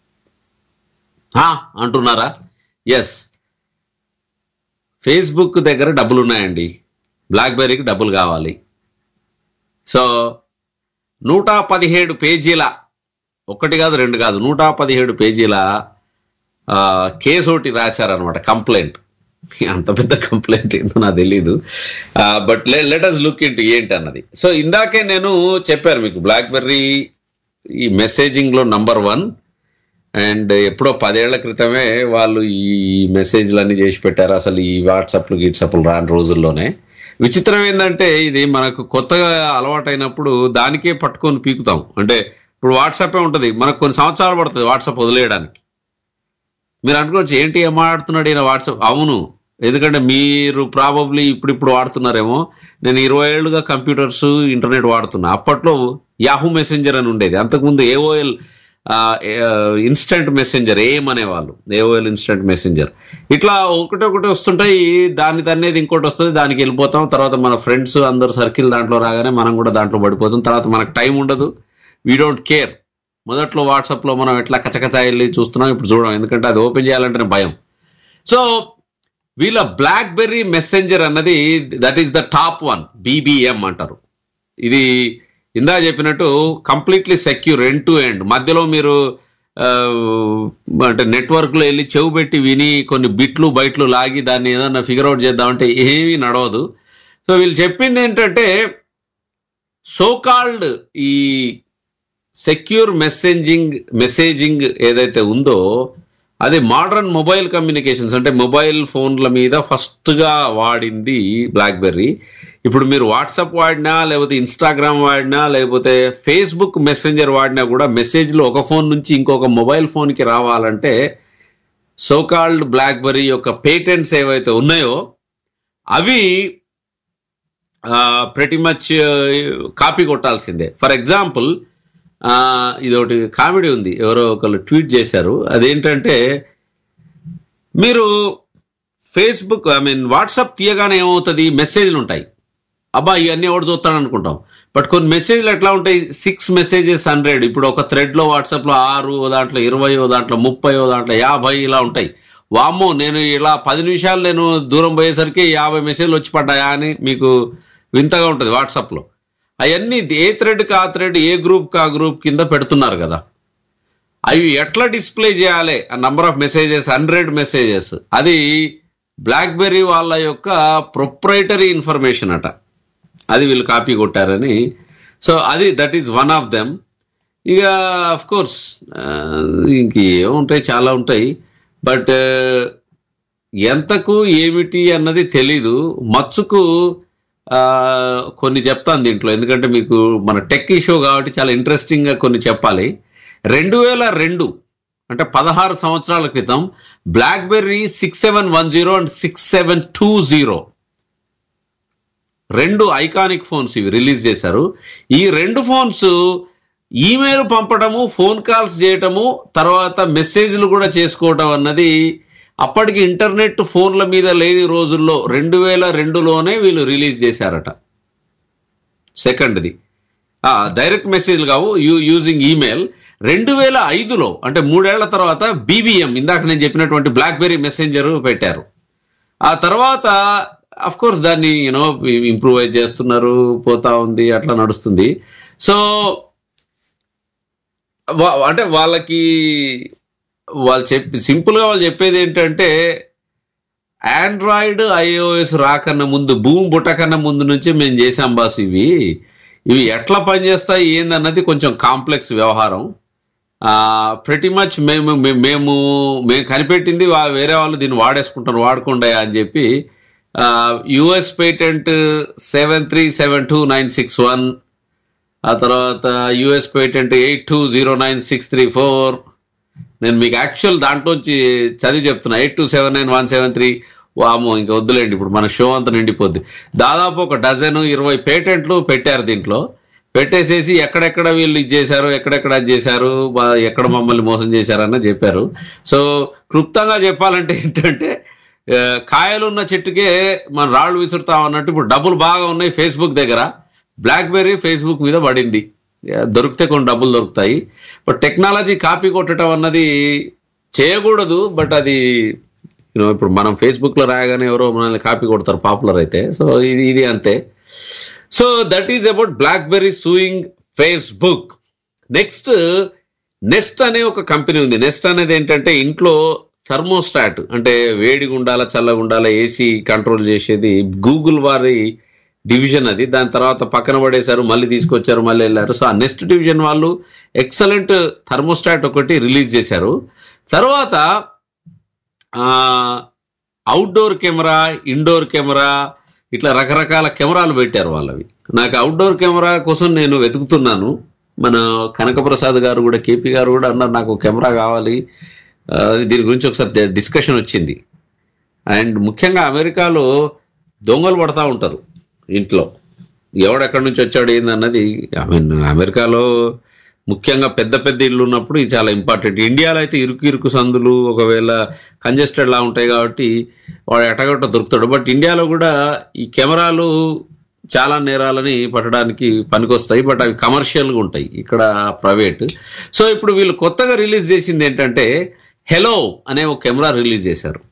ఆ, అంటున్నారా ఎస్ ఫేస్బుక్ దగ్గర డబ్బులు ఉన్నాయండి బ్లాక్బెర్రీకి డబ్బులు కావాలి సో నూట పదిహేడు పేజీల ఒకటి కాదు రెండు కాదు నూట పదిహేడు పేజీల ఆ, కేసు ఒకటి రాశారనమాట కంప్లైంట్ అంత పెద్ద కంప్లైంట్ ఏందో నాకు తెలీదు but let us look into ఏంటి అన్నది సో ఇందాకే నేను చెప్పాను మీకు బ్లాక్బెర్రీ ఈ మెసేజింగ్ లో నంబర్ వన్ అండ్ ఎప్పుడో పదేళ్ల క్రితమే వాళ్ళు ఈ మెసేజ్లన్నీ చేసి పెట్టారు అసలు ఈ వాట్సాప్లు గీట్సాప్లు రాని రోజుల్లోనే విచిత్రం ఏంటంటే ఇది మనకు కొత్తగా అలవాటైనప్పుడు దానికే పట్టుకొని పీకుతాం అంటే ఇప్పుడు వాట్సాప్ ఉంటుంది మనకు కొన్ని సంవత్సరాలు పడుతుంది వాట్సాప్ వదిలేయడానికి మీరు అనుకోవచ్చు ఏంటి ఏం మాట్లాడుతున్నాడు ఈయన వాట్సాప్ అవును ఎందుకంటే మీరు ప్రాబబ్లీ ఇప్పుడు ఇప్పుడు వాడుతున్నారేమో నేను ఇరవై ఏళ్ళుగా కంప్యూటర్స్ ఇంటర్నెట్ వాడుతున్నా అప్పట్లో యాహూ మెసెంజర్ అని ఉండేది అంతకుముందు ఏఓఎల్ ఇన్స్టెంట్ మెసెంజర్ ఏం అనేవాళ్ళు ఏఓఎల్ ఇన్స్టెంట్ మెసెంజర్ ఇట్లా ఒకటి ఒకటి వస్తుంటాయి దాని తన్నేది ఇంకోటి వస్తుంది దానికి వెళ్ళిపోతాం తర్వాత మన ఫ్రెండ్స్ అందరు సర్కిల్ దాంట్లో రాగానే మనం కూడా దాంట్లో పడిపోతాం తర్వాత మనకు టైం ఉండదు వీ డోంట్ కేర్ మొదట్లో వాట్సాప్లో మనం ఎట్లా కచకచా వెళ్ళి చూస్తున్నాం ఇప్పుడు చూడం ఎందుకంటే అది ఓపెన్ చేయాలంటేనే భయం సో వీళ్ళ బ్లాక్ బెర్రీ మెసెంజర్ అన్నది that is the top one BBM అంటారు ఇది ఇందా చెప్పినట్టు completely secure end to end మధ్యలో మీరు ఆ, అంటే నెట్వర్క్ లో వెళ్ళి చెవు పెట్టి విని కొన్ని బిట్లు బయట్లు లాగి దాన్ని ఏదన్నా ఫిగర్ అవుట్ చేద్దామంటే ఏమీ నడవదు సో వీళ్ళు చెప్పింది ఏంటంటే సోకాల్డ్ ఈ సెక్యూర్ మెసేజింగ్ మెసేజింగ్ ఏదైతే ఉందో అది మోడర్న్ మొబైల్ కమ్యూనికేషన్స్ అంటే మొబైల్ ఫోన్ల మీద ఫస్ట్ గా వాడింది బ్లాక్బెర్రీ ఇప్పుడు మీరు వాట్సాప్ వాడినా లేకపోతే ఇన్స్టాగ్రామ్ వాడినా లేకపోతే ఫేస్బుక్ మెసెంజర్ వాడినా కూడా మెసేజ్లు ఒక ఫోన్ నుంచి ఇంకొక మొబైల్ ఫోన్కి రావాలంటే సోకాల్డ్ బ్లాక్బెర్రీ యొక్క పేటెంట్స్ ఏవైతే ఉన్నాయో అవి ప్రతి మచ్ కాపీ కొట్టాల్సిందే ఫర్ ఎగ్జాంపుల్ ఇది ఒకటి కామెడీ ఉంది ఎవరో ఒకళ్ళు ట్వీట్ చేశారు అదేంటంటే మీరు ఫేస్బుక్ ఐ మీన్ వాట్సాప్ తీయగానే ఏమవుతుంది మెసేజ్లు ఉంటాయి అబ్బా ఇవన్నీ ఎవడు చూస్తాడు అనుకుంటాం బట్ కొన్ని మెసేజ్లు ఎట్లా ఉంటాయి సిక్స్ మెసేజెస్ హండ్రెడ్ ఇప్పుడు ఒక థ్రెడ్ లో వాట్సాప్ లో ఆరు ఓ దాంట్లో ఇరవై ఓ దాంట్లో ముప్పై ఓ దాంట్లో యాభై ఇలా ఉంటాయి వామ్మో నేను ఇలా పది నిమిషాలు నేను దూరం పోయేసరికి యాభై మెసేజ్లు వచ్చి పడ్డాయా అని మీకు వింతగా ఉంటుంది వాట్సాప్ లో అవన్నీ ఏ థ్రెడ్కి ఆ థ్రెడ్ ఏ గ్రూప్ ఆ గ్రూప్ కింద పెడుతున్నారు కదా అవి ఎట్లా డిస్ప్లే చేయాలి ఆ number of messages hundred messages అది బ్లాక్బెర్రీ వాళ్ళ యొక్క ప్రొప్రైటరీ ఇన్ఫర్మేషన్ అట అది వీళ్ళు కాపీ కొట్టారని సో అది that is one of them ఇక అఫ్ కోర్స్ ఇంక ఏముంటాయి చాలా ఉంటాయి బట్ ఎంతకు ఏమిటి అన్నది తెలీదు మచ్చుకు ఆ, కొన్ని చెప్తాను దీంట్లో ఎందుకంటే మీకు మన టెక్ షో కాబట్టి చాలా ఇంట్రెస్టింగ్ గా కొన్ని చెప్పాలి రెండు వేల రెండు అంటే పదహారు సంవత్సరాల క్రితం BlackBerry six seven one zero and six seven two zero రెండు ఐకానిక్ ఫోన్స్ ఇవి రిలీజ్ చేశారు ఈ రెండు ఫోన్స్ ఈమెయిల్ పంపడము ఫోన్ కాల్స్ చేయటము తర్వాత మెసేజ్లు కూడా చేసుకోవటం అన్నది అప్పటికి ఇంటర్నెట్ ఫోన్ల మీద లేని రోజుల్లో రెండు వేల రెండులోనే వీళ్ళు రిలీజ్ చేశారట సెకండ్ది డైరెక్ట్ మెసేజ్లు కావు యూ యూజింగ్ ఈమెయిల్ రెండు వేల ఐదులో అంటే మూడేళ్ల తర్వాత బీబీఎం ఇందాక నేను చెప్పినటువంటి బ్లాక్బెర్రీ మెసెంజర్ పెట్టారు ఆ తర్వాత అఫ్ కోర్స్ దాన్ని యూనో ఇంప్రూవైజ్ చేస్తున్నారు పోతా ఉంది అట్లా నడుస్తుంది సో వా- అంటే వాళ్ళకి వాళ్ళు చెప్పి సింపుల్ గా వాళ్ళు చెప్పేది ఏంటంటే ఆండ్రాయిడ్ ఐఓఎస్ రాకన్నా ముందు భూమి బుట్టకన్నా ముందు నుంచి మేము చేసాం బాస్ ఇవి ఇవి ఎట్లా పనిచేస్తాయి ఏందన్నది కొంచెం కాంప్లెక్స్ వ్యవహారం ప్రతి మచ్ మేము మే- మేము మేము కనిపెట్టింది వా- వేరే వాళ్ళు దీన్ని వాడేసుకుంటారు వాడకుండా అని చెప్పి US patent seven three seven two nine six one ఆ తర్వాత US patent eight two zero nine six three four నేను మీకు యాక్చువల్ దాంట్లోంచి చదివి చెప్తున్నా eight two seven nine one seven three వామో ఇంకా వద్దులేండి ఇప్పుడు మన షో అంతా నిండిపోద్ది దాదాపు ఒక డజన్ ఇరవై పేటెంట్లు పెట్టారు దీంట్లో పెట్టేసేసి ఎక్కడెక్కడ వీళ్ళు ఇది చేశారు ఎక్కడెక్కడ అది చేశారు వా- ఎక్కడ మమ్మల్ని మోసం చేశారన్న చెప్పారు సో క్లుప్తంగా చెప్పాలంటే ఏంటంటే ఆ, కాయలున్న చెట్టుకే మనం రాళ్ళు విసురుతాం అన్నట్టు ఇప్పుడు డబ్బులు బాగా ఉన్నాయి ఫేస్బుక్ దగ్గర బ్లాక్బెర్రీ ఫేస్బుక్ మీద పడింది ఆ, దొరికితే కొన్ని డబ్బులు దొరుకుతాయి బట్ టెక్నాలజీ కాపీ కొట్టడం అన్నది చేయకూడదు బట్ అది you know, ఇప్పుడు మనం ఫేస్బుక్ లో రాగానే ఎవరో మనల్ని కాపీ కొడతారు పాపులర్ అయితే సో ఇది ఇది అంతే so that is about BlackBerry suing Facebook next Nest అనే ఒక కంపెనీ ఉంది నెస్ట్ అనేది ఏంటంటే ఇంట్లో థర్మోస్టాట్ అంటే వేడిగా ఉండాలా చల్లగా ఉండాలా ఏసీ కంట్రోల్ చేసేది గూగుల్ వారి డివిజన్ అది దాని తర్వాత పక్కన పడేశారు మళ్ళీ తీసుకొచ్చారు మళ్ళీ వెళ్ళారు సో ఆ నెక్స్ట్ డివిజన్ వాళ్ళు ఎక్సలెంట్ థర్మోస్టాట్ ఒకటి రిలీజ్ చేశారు తర్వాత అవుట్డోర్ కెమెరా ఇండోర్ కెమెరా ఇట్లా రకరకాల కెమెరాలు పెట్టారు వాళ్ళవి నాకు అవుట్డోర్ కెమెరా కోసం నేను వెతుకుతున్నాను మన కనకప్రసాద్ గారు కూడా కేపీ గారు కూడా అన్నారు నాకు కెమెరా కావాలి ఆ, దీని గురించి ఒకసారి డిస్కషన్ వచ్చింది అండ్ ముఖ్యంగా అమెరికాలో దొంగలు పడతా ఉంటారు ఇంట్లో ఎవడెక్కడి నుంచి వచ్చాడు ఏందన్నది ఐ మీన్ అమెరికాలో ముఖ్యంగా పెద్ద పెద్ద ఇల్లు ఉన్నప్పుడు ఇది చాలా ఇంపార్టెంట్ ఇండియాలో అయితే ఇరుకు ఇరుకు సందులు ఒకవేళ కంజెస్టెడ్ లా ఉంటాయి కాబట్టి వాడు ఎటగొట్ట దొరుకుతాడు బట్ ఇండియాలో కూడా ఈ కెమెరాలు చాలా నేరాలని పట్టడానికి పనికొస్తాయి బట్ అవి కమర్షియల్గా ఉంటాయి ఇక్కడ ప్రైవేట్ సో ఇప్పుడు వీళ్ళు కొత్తగా రిలీజ్ చేసింది ఏంటంటే హెలో అనే ఒక కెమెరా రిలీజ్ చేశారు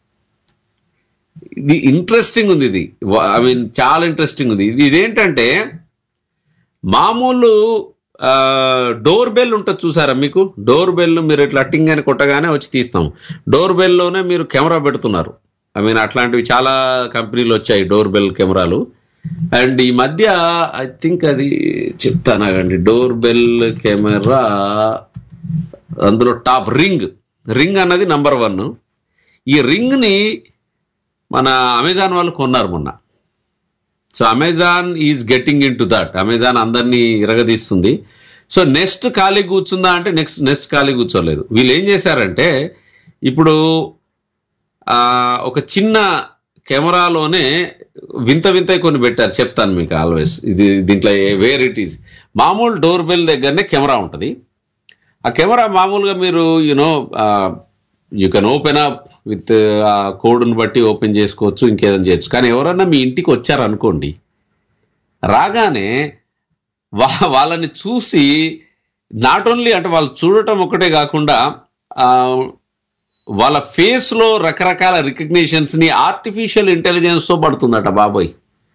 ఇది ఇంట్రెస్టింగ్ ఉంది ఇది ఐ మీన్ చాలా ఇంట్రెస్టింగ్ ఉంది ఇది ఇదేంటంటే మామూలు డోర్ బెల్ ఉంటుంది చూసారా మీకు డోర్ బెల్ మీరు ఇట్లా టింగ్ అని కొట్టగానే వచ్చి తీస్తాం డోర్ బెల్లోనే మీరు కెమెరా పెడుతున్నారు ఐ మీన్ అట్లాంటివి చాలా కంపెనీలు వచ్చాయి డోర్ బెల్ కెమెరాలు అండ్ ఈ మధ్య ఐ థింక్ అది చెప్తానాగండి డోర్ బెల్ కెమెరా అందులో టాప్ రింగ్ రింగ్ అన్నది నంబర్ వన్ ఈ రింగ్ ని మన అమెజాన్ వాళ్ళు కొన్నారు మొన్న so Amazon is getting into that Amazon అందరినీ ఇరగదీస్తుంది సో నెక్స్ట్ ఖాళీ కూర్చుందా అంటే నెక్స్ట్ నెక్స్ట్ ఖాళీ కూర్చోలేదు వీళ్ళు ఏం చేశారంటే ఇప్పుడు ఆ, ఒక చిన్న కెమెరాలోనే వింత వింత కొన్ని పెట్టారు చెప్తాను మీకు ఆల్వేస్ ఇది దీంట్లో వేర్ ఇట్ ఈస్ మామూలు డోర్ బెల్ దగ్గరనే కెమెరా ఉంటుంది ఆ కెమెరా మామూలుగా మీరు you know you can open up with ఆ కోడ్ని బట్టి ఓపెన్ చేసుకోవచ్చు ఇంకేదైనా చేయొచ్చు కానీ ఎవరన్నా మీ ఇంటికి వచ్చారనుకోండి రాగానే వా వాళ్ళని చూసి నాట్ ఓన్లీ అంటే వాళ్ళు చూడటం ఒకటే కాకుండా ఆ, వాళ్ళ ఫేస్ లో రకరకాల రికగ్నిషన్స్ ని ఆర్టిఫిషియల్ ఇంటెలిజెన్స్ తో పడుతుందట బాబోయ్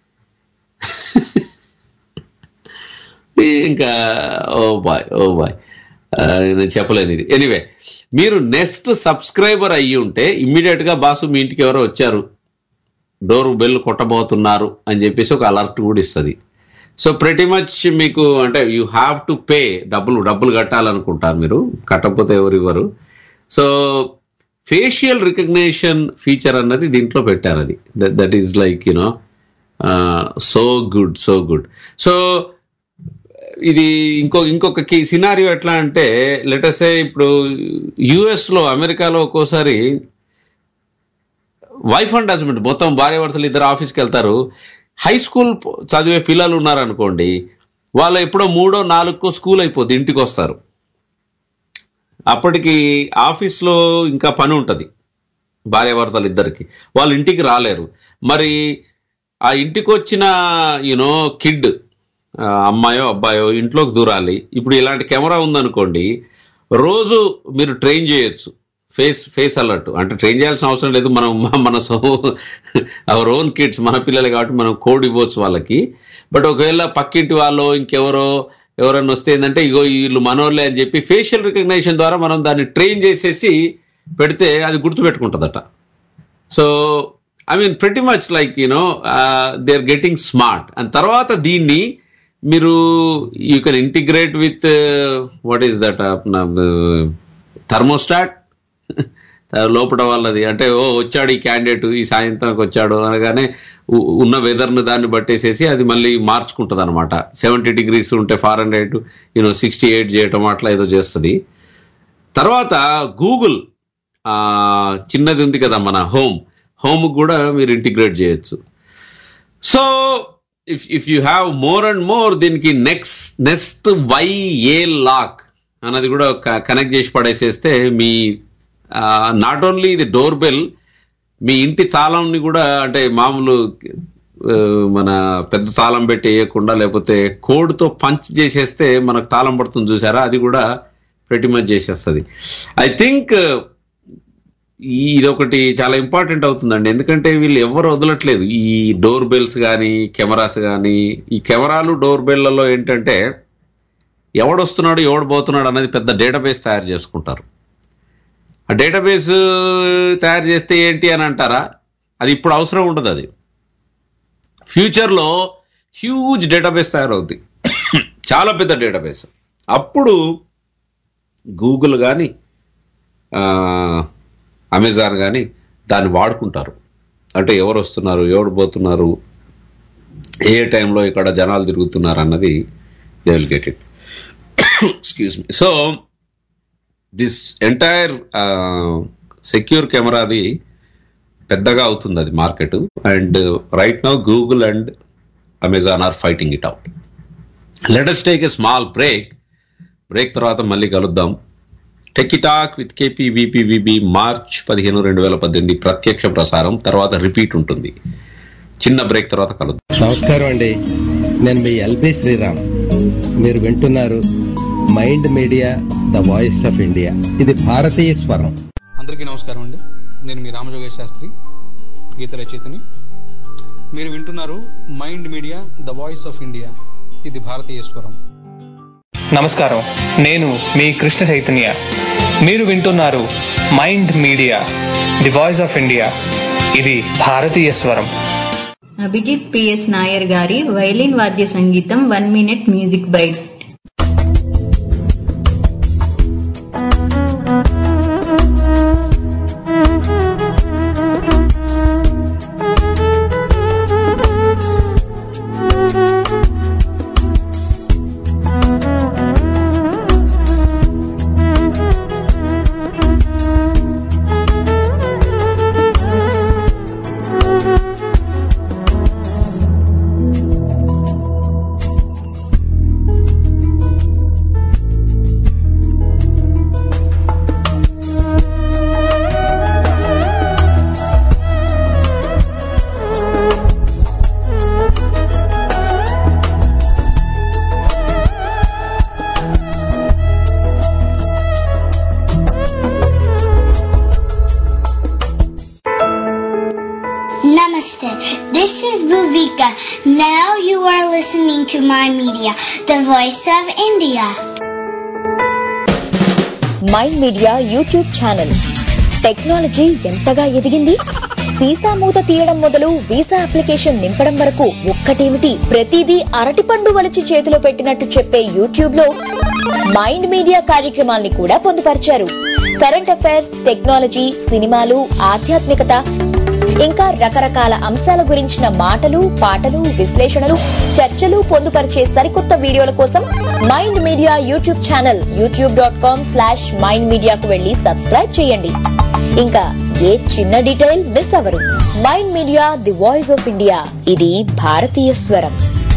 ఇంకా ఓ బాయ్ ఓ బాయ్ ఆ, నేను చెప్పలేను ఇది ఎనీవే మీరు నెక్స్ట్ సబ్స్క్రైబర్ అయ్యి ఉంటే ఇమ్మీడియట్ గా బాసు మీ ఇంటికి ఎవరో వచ్చారు డోర్ బెల్ కొట్టబోతున్నారు అని చెప్పేసి ఒక అలర్ట్ కూడా ఇస్తుంది సో ప్రతి మచ్ మీకు అంటే యూ హ్యావ్ టు పే డబ్బులు డబ్బులు కట్టాలనుకుంటారు మీరు కట్టకపోతే ఎవరు ఇవ్వరు సో ఫేషియల్ రికగ్నేషన్ ఫీచర్ అన్నది దీంట్లో పెట్టారు అది that is like you know so good so good so ఇది ఇంకో ఇంకొక కీ సినారియో ఎట్లా అంటే లెటసే ఇప్పుడు యుఎస్ లో అమెరికాలో ఒక్కోసారి వైఫ్ అండ్ హస్బెండ్ మొత్తం భార్య భర్తలు ఇద్దరు ఆఫీస్కి వెళ్తారు హై స్కూల్ చదివే పిల్లలు ఉన్నారనుకోండి వాళ్ళు ఎప్పుడో మూడో నాలుగో స్కూల్ అయిపోద్ది ఇంటికి వస్తారు అప్పటికి ఆఫీస్లో ఇంకా పని ఉంటుంది భార్యాభర్తలు ఇద్దరికి వాళ్ళు ఇంటికి రాలేరు మరి ఆ ఇంటికి వచ్చిన యూనో కిడ్ అమ్మాయో అబ్బాయో ఇంట్లోకి దూరాలి ఇప్పుడు ఇలాంటి కెమెరా ఉందనుకోండి రోజు మీరు ట్రైన్ చేయొచ్చు ఫేస్ ఫేస్ అలర్ట్ అంటే ట్రైన్ చేయాల్సిన అవసరం లేదు మనం మన సో అవర్ ఓన్ కిడ్స్ మన పిల్లలు కాబట్టి మనం కోడ్ ఇవ్వచ్చు వాళ్ళకి బట్ ఒకవేళ పక్కింటి వాళ్ళు ఇంకెవరో ఎవరన్నా వస్తే ఏంటంటే ఇగో వీళ్ళు మనోళ్ళే అని చెప్పి ఫేషియల్ రికగ్నేషన్ ద్వారా మనం దాన్ని ట్రైన్ చేసేసి పెడితే అది గుర్తుపెట్టుకుంటుందట so I mean pretty much like you know they are getting smart and తర్వాత దీన్ని మీరు you can integrate with what is that thermostat లోపల వాళ్ళది అంటే ఓ వచ్చాడు ఈ క్యాండిడేట్ ఈ సాయంత్రానికి వచ్చాడు అనగానే ఉ- ఉన్న వెదర్ను దాన్ని బట్టేసేసి అది మళ్ళీ మార్చుకుంటుంది అనమాట సెవెంటీ డిగ్రీస్ ఉంటే far hundred you know sixty eight చేయటం అట్లా ఏదో చేస్తుంది తర్వాత గూగుల్ ఆ, చిన్నది ఉంది కదా మన హోమ్ హోమ్ కూడా మీరు ఇంటిగ్రేట్ చేయొచ్చు so if if you have more and more దీనికి next next Yale lock అన్నది కూడా కనెక్ట్ చేసి పడేసేస్తే మీ నాట్ ఓన్లీ ఇది డోర్ బెల్ మీ ఇంటి తాళంని కూడా అంటే మామూలు ఆ, మన పెద్ద తాళం పెట్టి వేయకుండా లేకపోతే కోడ్తో పంచ్ చేసేస్తే మనకు తాళం పడుతుంది చూసారా అది కూడా ప్రతి మచ్ చేసేస్తుంది ఐ థింక్ ఇది ఒకటి చాలా ఇంపార్టెంట్ అవుతుందండి ఎందుకంటే వీళ్ళు ఎవరు వదలట్లేదు ఈ డోర్ బెల్స్ కానీ కెమెరాస్ కానీ ఈ కెమెరాలు డోర్ బెల్లలో ఏంటంటే ఎవడొస్తున్నాడు ఎవడు పోతున్నాడు అనేది పెద్ద డేటాబేస్ తయారు చేసుకుంటారు ఆ డేటాబేస్ తయారు చేస్తే ఏంటి అని అంటారా అది ఇప్పుడు అవసరం ఉండదు అది ఫ్యూచర్లో హ్యూజ్ డేటాబేస్ తయారవుద్ది చాలా పెద్ద డేటాబేస్ అప్పుడు గూగుల్ కానీ అమెజాన్ కానీ దాన్ని వాడుకుంటారు అంటే ఎవరు వస్తున్నారు ఎవరు పోతున్నారు ఏ టైంలో ఇక్కడ జనాలు తిరుగుతున్నారు అన్నది they will get it excuse me so this entire secure కెమెరాది పెద్దగా అవుతుంది అది market and right now Google and Amazon are fighting it out let us take a small break break తర్వాత మళ్ళీ కలుద్దాం techie talk with KP VB March పదిహేను రెండు వేల పద్దెనిమిది ప్రత్యక్ష ప్రసారం తర్వాత రిపీట్ ఉంటుంది చిన్న బ్రేక్ తర్వాత కలుద్దాం నమస్కారం అండి నేను మీ ఎల్బి శ్రీరామ్ మీరు వింటున్నారు Mind Media the voice of India ఇది భారతీయ స్వరం అందరికీ నమస్కారం అండి నేను మీ రామజోగేశ్ శాస్త్రి గీత రచయితని మీరు వింటున్నారు Mind Media the voice of India ఇది భారతీయ స్వరం నమస్కారం నేను మీ కృష్ణ చైతన్య మీరు వింటున్నారు Mind Media the voice of India ఇది భారతీయ స్వరం అభిజిత్ పిఎస్ నాయర్ గారి వైలిన్ వాద్య సంగీతం one minute music bite Namaste. This is Bhuvika. Now you are listening to my media, the voice of India. Mind Media YouTube channel technology ఎంతగా ఎదిగింది సీసా మూత తీయడం మొదలు వీసా అప్లికేషన్ నింపడం వరకు ఒక్కటేమిటి ప్రతిదీ అరటిపండు వలిచి చేతిలో పెట్టినట్టు చెప్పే యూట్యూబ్ లో మైండ్ మీడియా కార్యక్రమాల్ని కూడా పొందుపరిచారు కరెంట్ అఫైర్స్ టెక్నాలజీ సినిమాలు ఆధ్యాత్మికత ఇంకా రకరకాల అంశాల గురించిన మాటలు పాటలు విశ్లేషణలు చర్చలు పొందుపరిచే సరికొత్త వీడియోల కోసం Mind Media YouTube channel YouTube dot com slash Mind మీడియాకు వెళ్లి సబ్స్క్రైబ్ చేయండి ఇంకా ఏ చిన్న డీటెయిల్ మిస్ అవరు Mind Media the voice of India ఇది భారతీయ స్వరం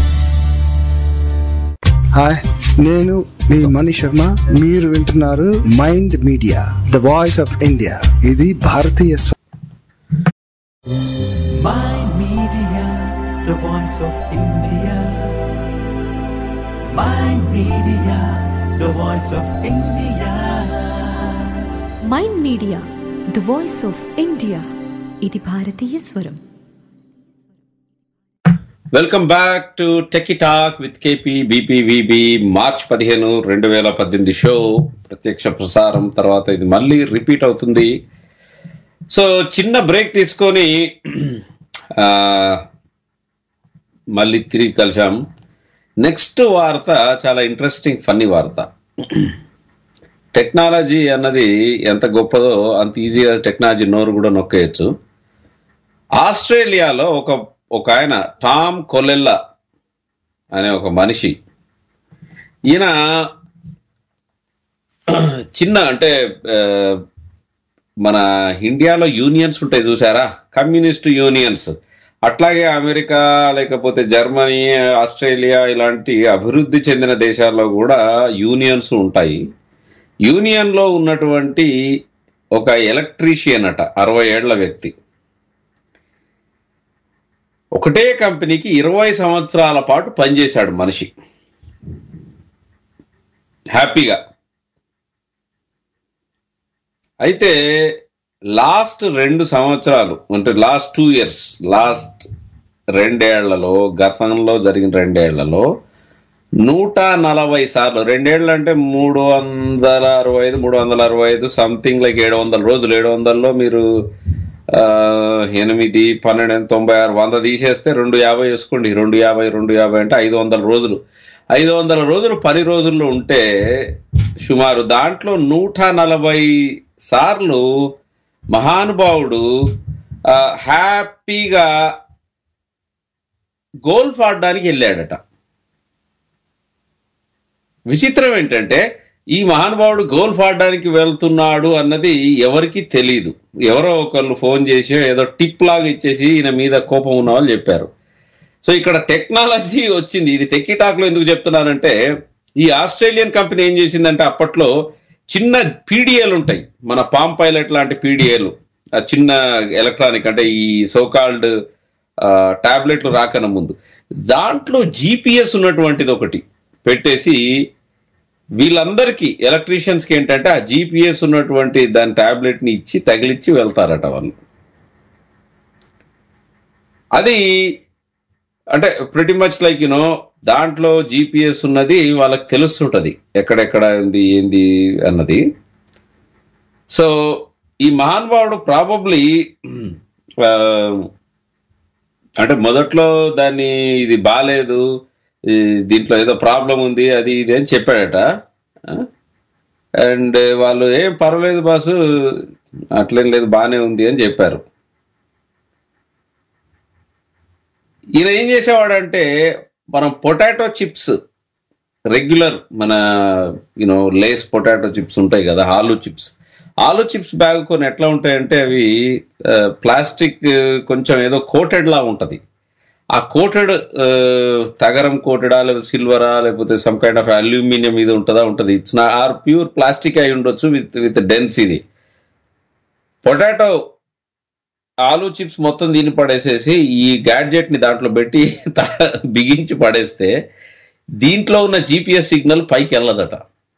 హాయ్ నేను మీ మణి శర్మ మీరు వింటున్నారు Mind Media the voice of India ఇది భారతీయ స్వ- Mind Media, the voice of India. Mind Media, the voice of India. Mind Media the voice of India ఇది భారతీయ స్వరం welcome back to techie talk with KP BPVB March పదిహేను రెండు వేల పద్దెనిమిది షో ప్రత్యక్ష ప్రసారం తర్వాత ఇది మళ్ళీ రిపీట్ అవుతుంది సో చిన్న బ్రేక్ తీసుకొని ఆ, మళ్ళీ తిరిగి కలిసాం నెక్స్ట్ వార్త చాలా ఇంట్రెస్టింగ్ ఫన్నీ వార్త టెక్నాలజీ అన్నది ఎంత గొప్పదో అంత ఈజీగా టెక్నాలజీ నోరు కూడా నొక్కేయచ్చు ఆస్ట్రేలియాలో ఒక ఒక ఆయన టామ్ కొలెల్లా అనే ఒక మనిషి ఈయన చిన్న అంటే ఆ, మన ఇండియాలో యూనియన్స్ ఉంటాయి చూసారా కమ్యూనిస్ట్ యూనియన్స్ అట్లాగే అమెరికా లేకపోతే జర్మనీ ఆస్ట్రేలియా ఇలాంటి అభివృద్ధి చెందిన దేశాల్లో కూడా యూనియన్స్ ఉంటాయి యూనియన్ లో ఉన్నటువంటి ఒక ఎలక్ట్రీషియన్ అట అరవై ఏళ్ల వ్యక్తి ఒకటే కంపెనీకి ఇరవై సంవత్సరాల పాటు పనిచేశాడు మనిషి హ్యాపీగా అయితే లాస్ట్ రెండు సంవత్సరాలు అంటే లాస్ట్ టూ ఇయర్స్ లాస్ట్ రెండేళ్లలో గతంలో జరిగిన రెండేళ్లలో నూట నలభై సార్లు రెండేళ్ళు అంటే మూడు వందల అరవై ఐదు మూడు వందల అరవై ఐదు సంథింగ్ లైక్ ఏడు వందల రోజులు ఏడు వందల్లో మీరు ఆ, ఎనిమిది పన్నెండు తొంభై ఆరు వంద తీసేస్తే రెండు యాభై వేసుకోండి రెండు యాభై రెండు యాభై అంటే ఐదు వందల రోజులు ఐదు వందల రోజులు పని రోజుల్లో ఉంటే సుమారు దాంట్లో నూట నలభై సార్లు మహానుభావుడు ఆ, హ్యాపీగా గోల్ఫ్ ఆడడానికి వెళ్ళాడట విచిత్రం ఏంటంటే ఈ మహానుభావుడు గోల్ఫ్ ఆడడానికి వెళ్తున్నాడు అన్నది ఎవరికి తెలియదు ఎవరో ఒకళ్ళు ఫోన్ చేసి ఏదో టిప్ లాగా ఇచ్చేసి ఈయన మీద కోపం ఉన్న వాళ్ళు చెప్పారు సో ఇక్కడ టెక్నాలజీ వచ్చింది ఇది టెక్కీ టాక్ లో ఎందుకు చెప్తున్నానంటే ఈ ఆస్ట్రేలియన్ కంపెనీ ఏం చేసిందంటే అప్పట్లో చిన్న పీడిఏలు ఉంటాయి మన పామ్ పైలట్ లాంటి పీడిఏలు ఆ చిన్న ఎలక్ట్రానిక్ అంటే ఈ సోకాల్డ్ టాబ్లెట్లు రాకన ముందు దాంట్లో జీపీఎస్ ఉన్నటువంటిది ఒకటి పెట్టేసి వీళ్ళందరికీ ఎలక్ట్రీషియన్స్ కి ఏంటంటే ఆ జీపీఎస్ ఉన్నటువంటి దాని టాబ్లెట్ ని ఇచ్చి తగిలిచ్చి వెళ్తారట వాళ్ళు అది అంటే ప్రిటి మచ్ లైక్ యునో దాంట్లో జీపీఎస్ ఉన్నది వాళ్ళకి తెలుస్తుంటది ఎక్కడెక్కడ ఉంది ఏంది అన్నది సో ఈ మహానుభావుడు ప్రాబబ్లీ అంటే మొదట్లో దాన్ని ఇది బాగాలేదు ఈ దీంట్లో ఏదో ప్రాబ్లం ఉంది అది ఇది అని చెప్పాడట అండ్ వాళ్ళు ఏం పర్వాలేదు బాసు అట్లేం లేదు బాగానే ఉంది అని చెప్పారు ఈయన ఏం చేసేవాడంటే మనం పొటాటో చిప్స్ రెగ్యులర్ మన యూనో లేస్ పొటాటో చిప్స్ ఉంటాయి కదా ఆలు చిప్స్ ఆలు చిప్స్ బ్యాగ్ కొన్ని ఎట్లా ఉంటాయంటే అవి ప్లాస్టిక్ కొంచెం ఏదో కోటెడ్ లా ఉంటది ఆ కోటెడ్ తగరం కోటెడా లేకపోతే సిల్వరా లేకపోతే సమ్ కైండ్ ఆఫ్ అల్యూమినియం ఇది ఉంటుందా ఉంటది ఇట్స్ నా ఆర్ ప్యూర్ ప్లాస్టిక్ అయి ఉండొచ్చు విత్ విత్ డెన్స్ ఇది పొటాటో ఆలు చిప్స్ మొత్తం దీన్ని పడేసేసి ఈ గ్యాడ్జెట్ ని దాంట్లో పెట్టి త- బిగించి పడేస్తే దీంట్లో ఉన్న జీపీఎస్ సిగ్నల్ పైకి వెళ్ళదట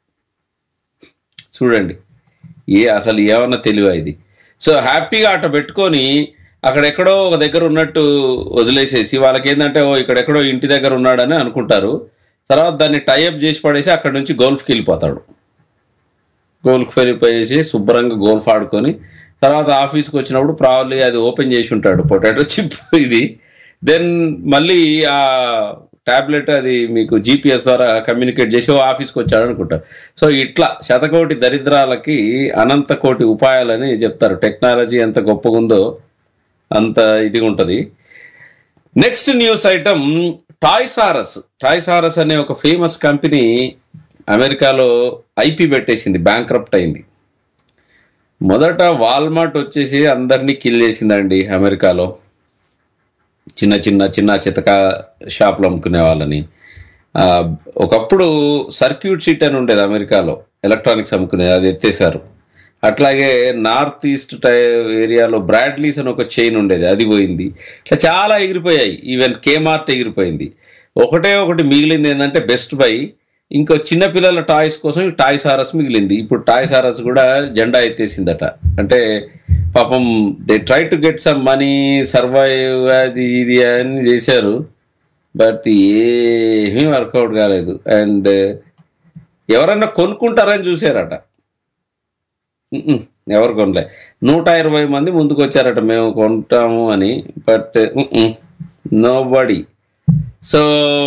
చూడండి ఏ అసలు ఏమన్నా తెలివ ఇది సో హ్యాపీగా అట పెట్టుకొని అక్కడెక్కడో ఒక దగ్గర ఉన్నట్టు వదిలేసేసి వాళ్ళకి ఏంటంటే ఓ ఇక్కడెక్కడో ఇంటి దగ్గర ఉన్నాడని అనుకుంటారు తర్వాత దాన్ని టైఅప్ చేసి పడేసి అక్కడ నుంచి గోల్ఫ్కి వెళ్ళిపోతాడు గోల్ఫ్ వెళ్ళిపోయేసి శుభ్రంగా గోల్ఫ్ ఆడుకొని తర్వాత ఆఫీస్కి వచ్చినప్పుడు ప్రాబ్లీ అది ఓపెన్ చేసి ఉంటాడు పొటాటో చిప్ ఇది దెన్ మళ్ళీ ఆ టాబ్లెట్ అది మీకు జీపీఎస్ ద్వారా కమ్యూనికేట్ చేసి ఓ ఆఫీస్కి వచ్చాడు అనుకుంటారు సో ఇట్లా శతకోటి దరిద్రాలకి అనంత కోటి ఉపాయాలని చెప్తారు టెక్నాలజీ ఎంత గొప్పగా ఉందో అంత ఇదిగా ఉంటది next news item Toys R Us Toys R Us అనే ఒక ఫేమస్ కంపెనీ అమెరికాలో ఐపీ పెట్టేసింది బ్యాంక్రప్ట్ అయింది మొదట వాల్మార్ట్ వచ్చేసి అందరినీ కిల్ చేసిందండి అమెరికాలో చిన్న చిన్న చిన్న చితక షాపులు అమ్ముకునే వాళ్ళని ఆ, ఒకప్పుడు సర్క్యూట్ షీట్ అని ఉండేది అమెరికాలో ఎలక్ట్రానిక్స్ అమ్ముకునేది అది ఎత్తేసారు అట్లాగే నార్త్ ఈస్ట్ టై ఏరియాలో బ్రాడ్లీస్ అని ఒక చైన్ ఉండేది అది పోయింది ఇట్లా చాలా ఎగిరిపోయాయి ఈవెన్ కేమార్ట్ ఎగిరిపోయింది ఒకటే ఒకటి మిగిలింది ఏంటంటే బెస్ట్ బై ఇంకో చిన్న పిల్లల టాయ్స్ కోసం టాయ్స్ ఆర్ఎస్ మిగిలింది ఇప్పుడు టాయ్స్ ఆర్ఎస్ కూడా జెండా ఎత్తేసిందట అంటే పాపం they try to get some money survive అది ఇది అని చేశారు బట్ ఏమీ వర్కౌట్ కాలేదు అండ్ ఎవరన్నా కొనుక్కుంటారని చూసారట ఉమ్మ్, ఎవరు కొనలే నూట ఇరవై మంది ముందుకు వచ్చారట మేము కొంటాము అని బట్ నో బడీ సో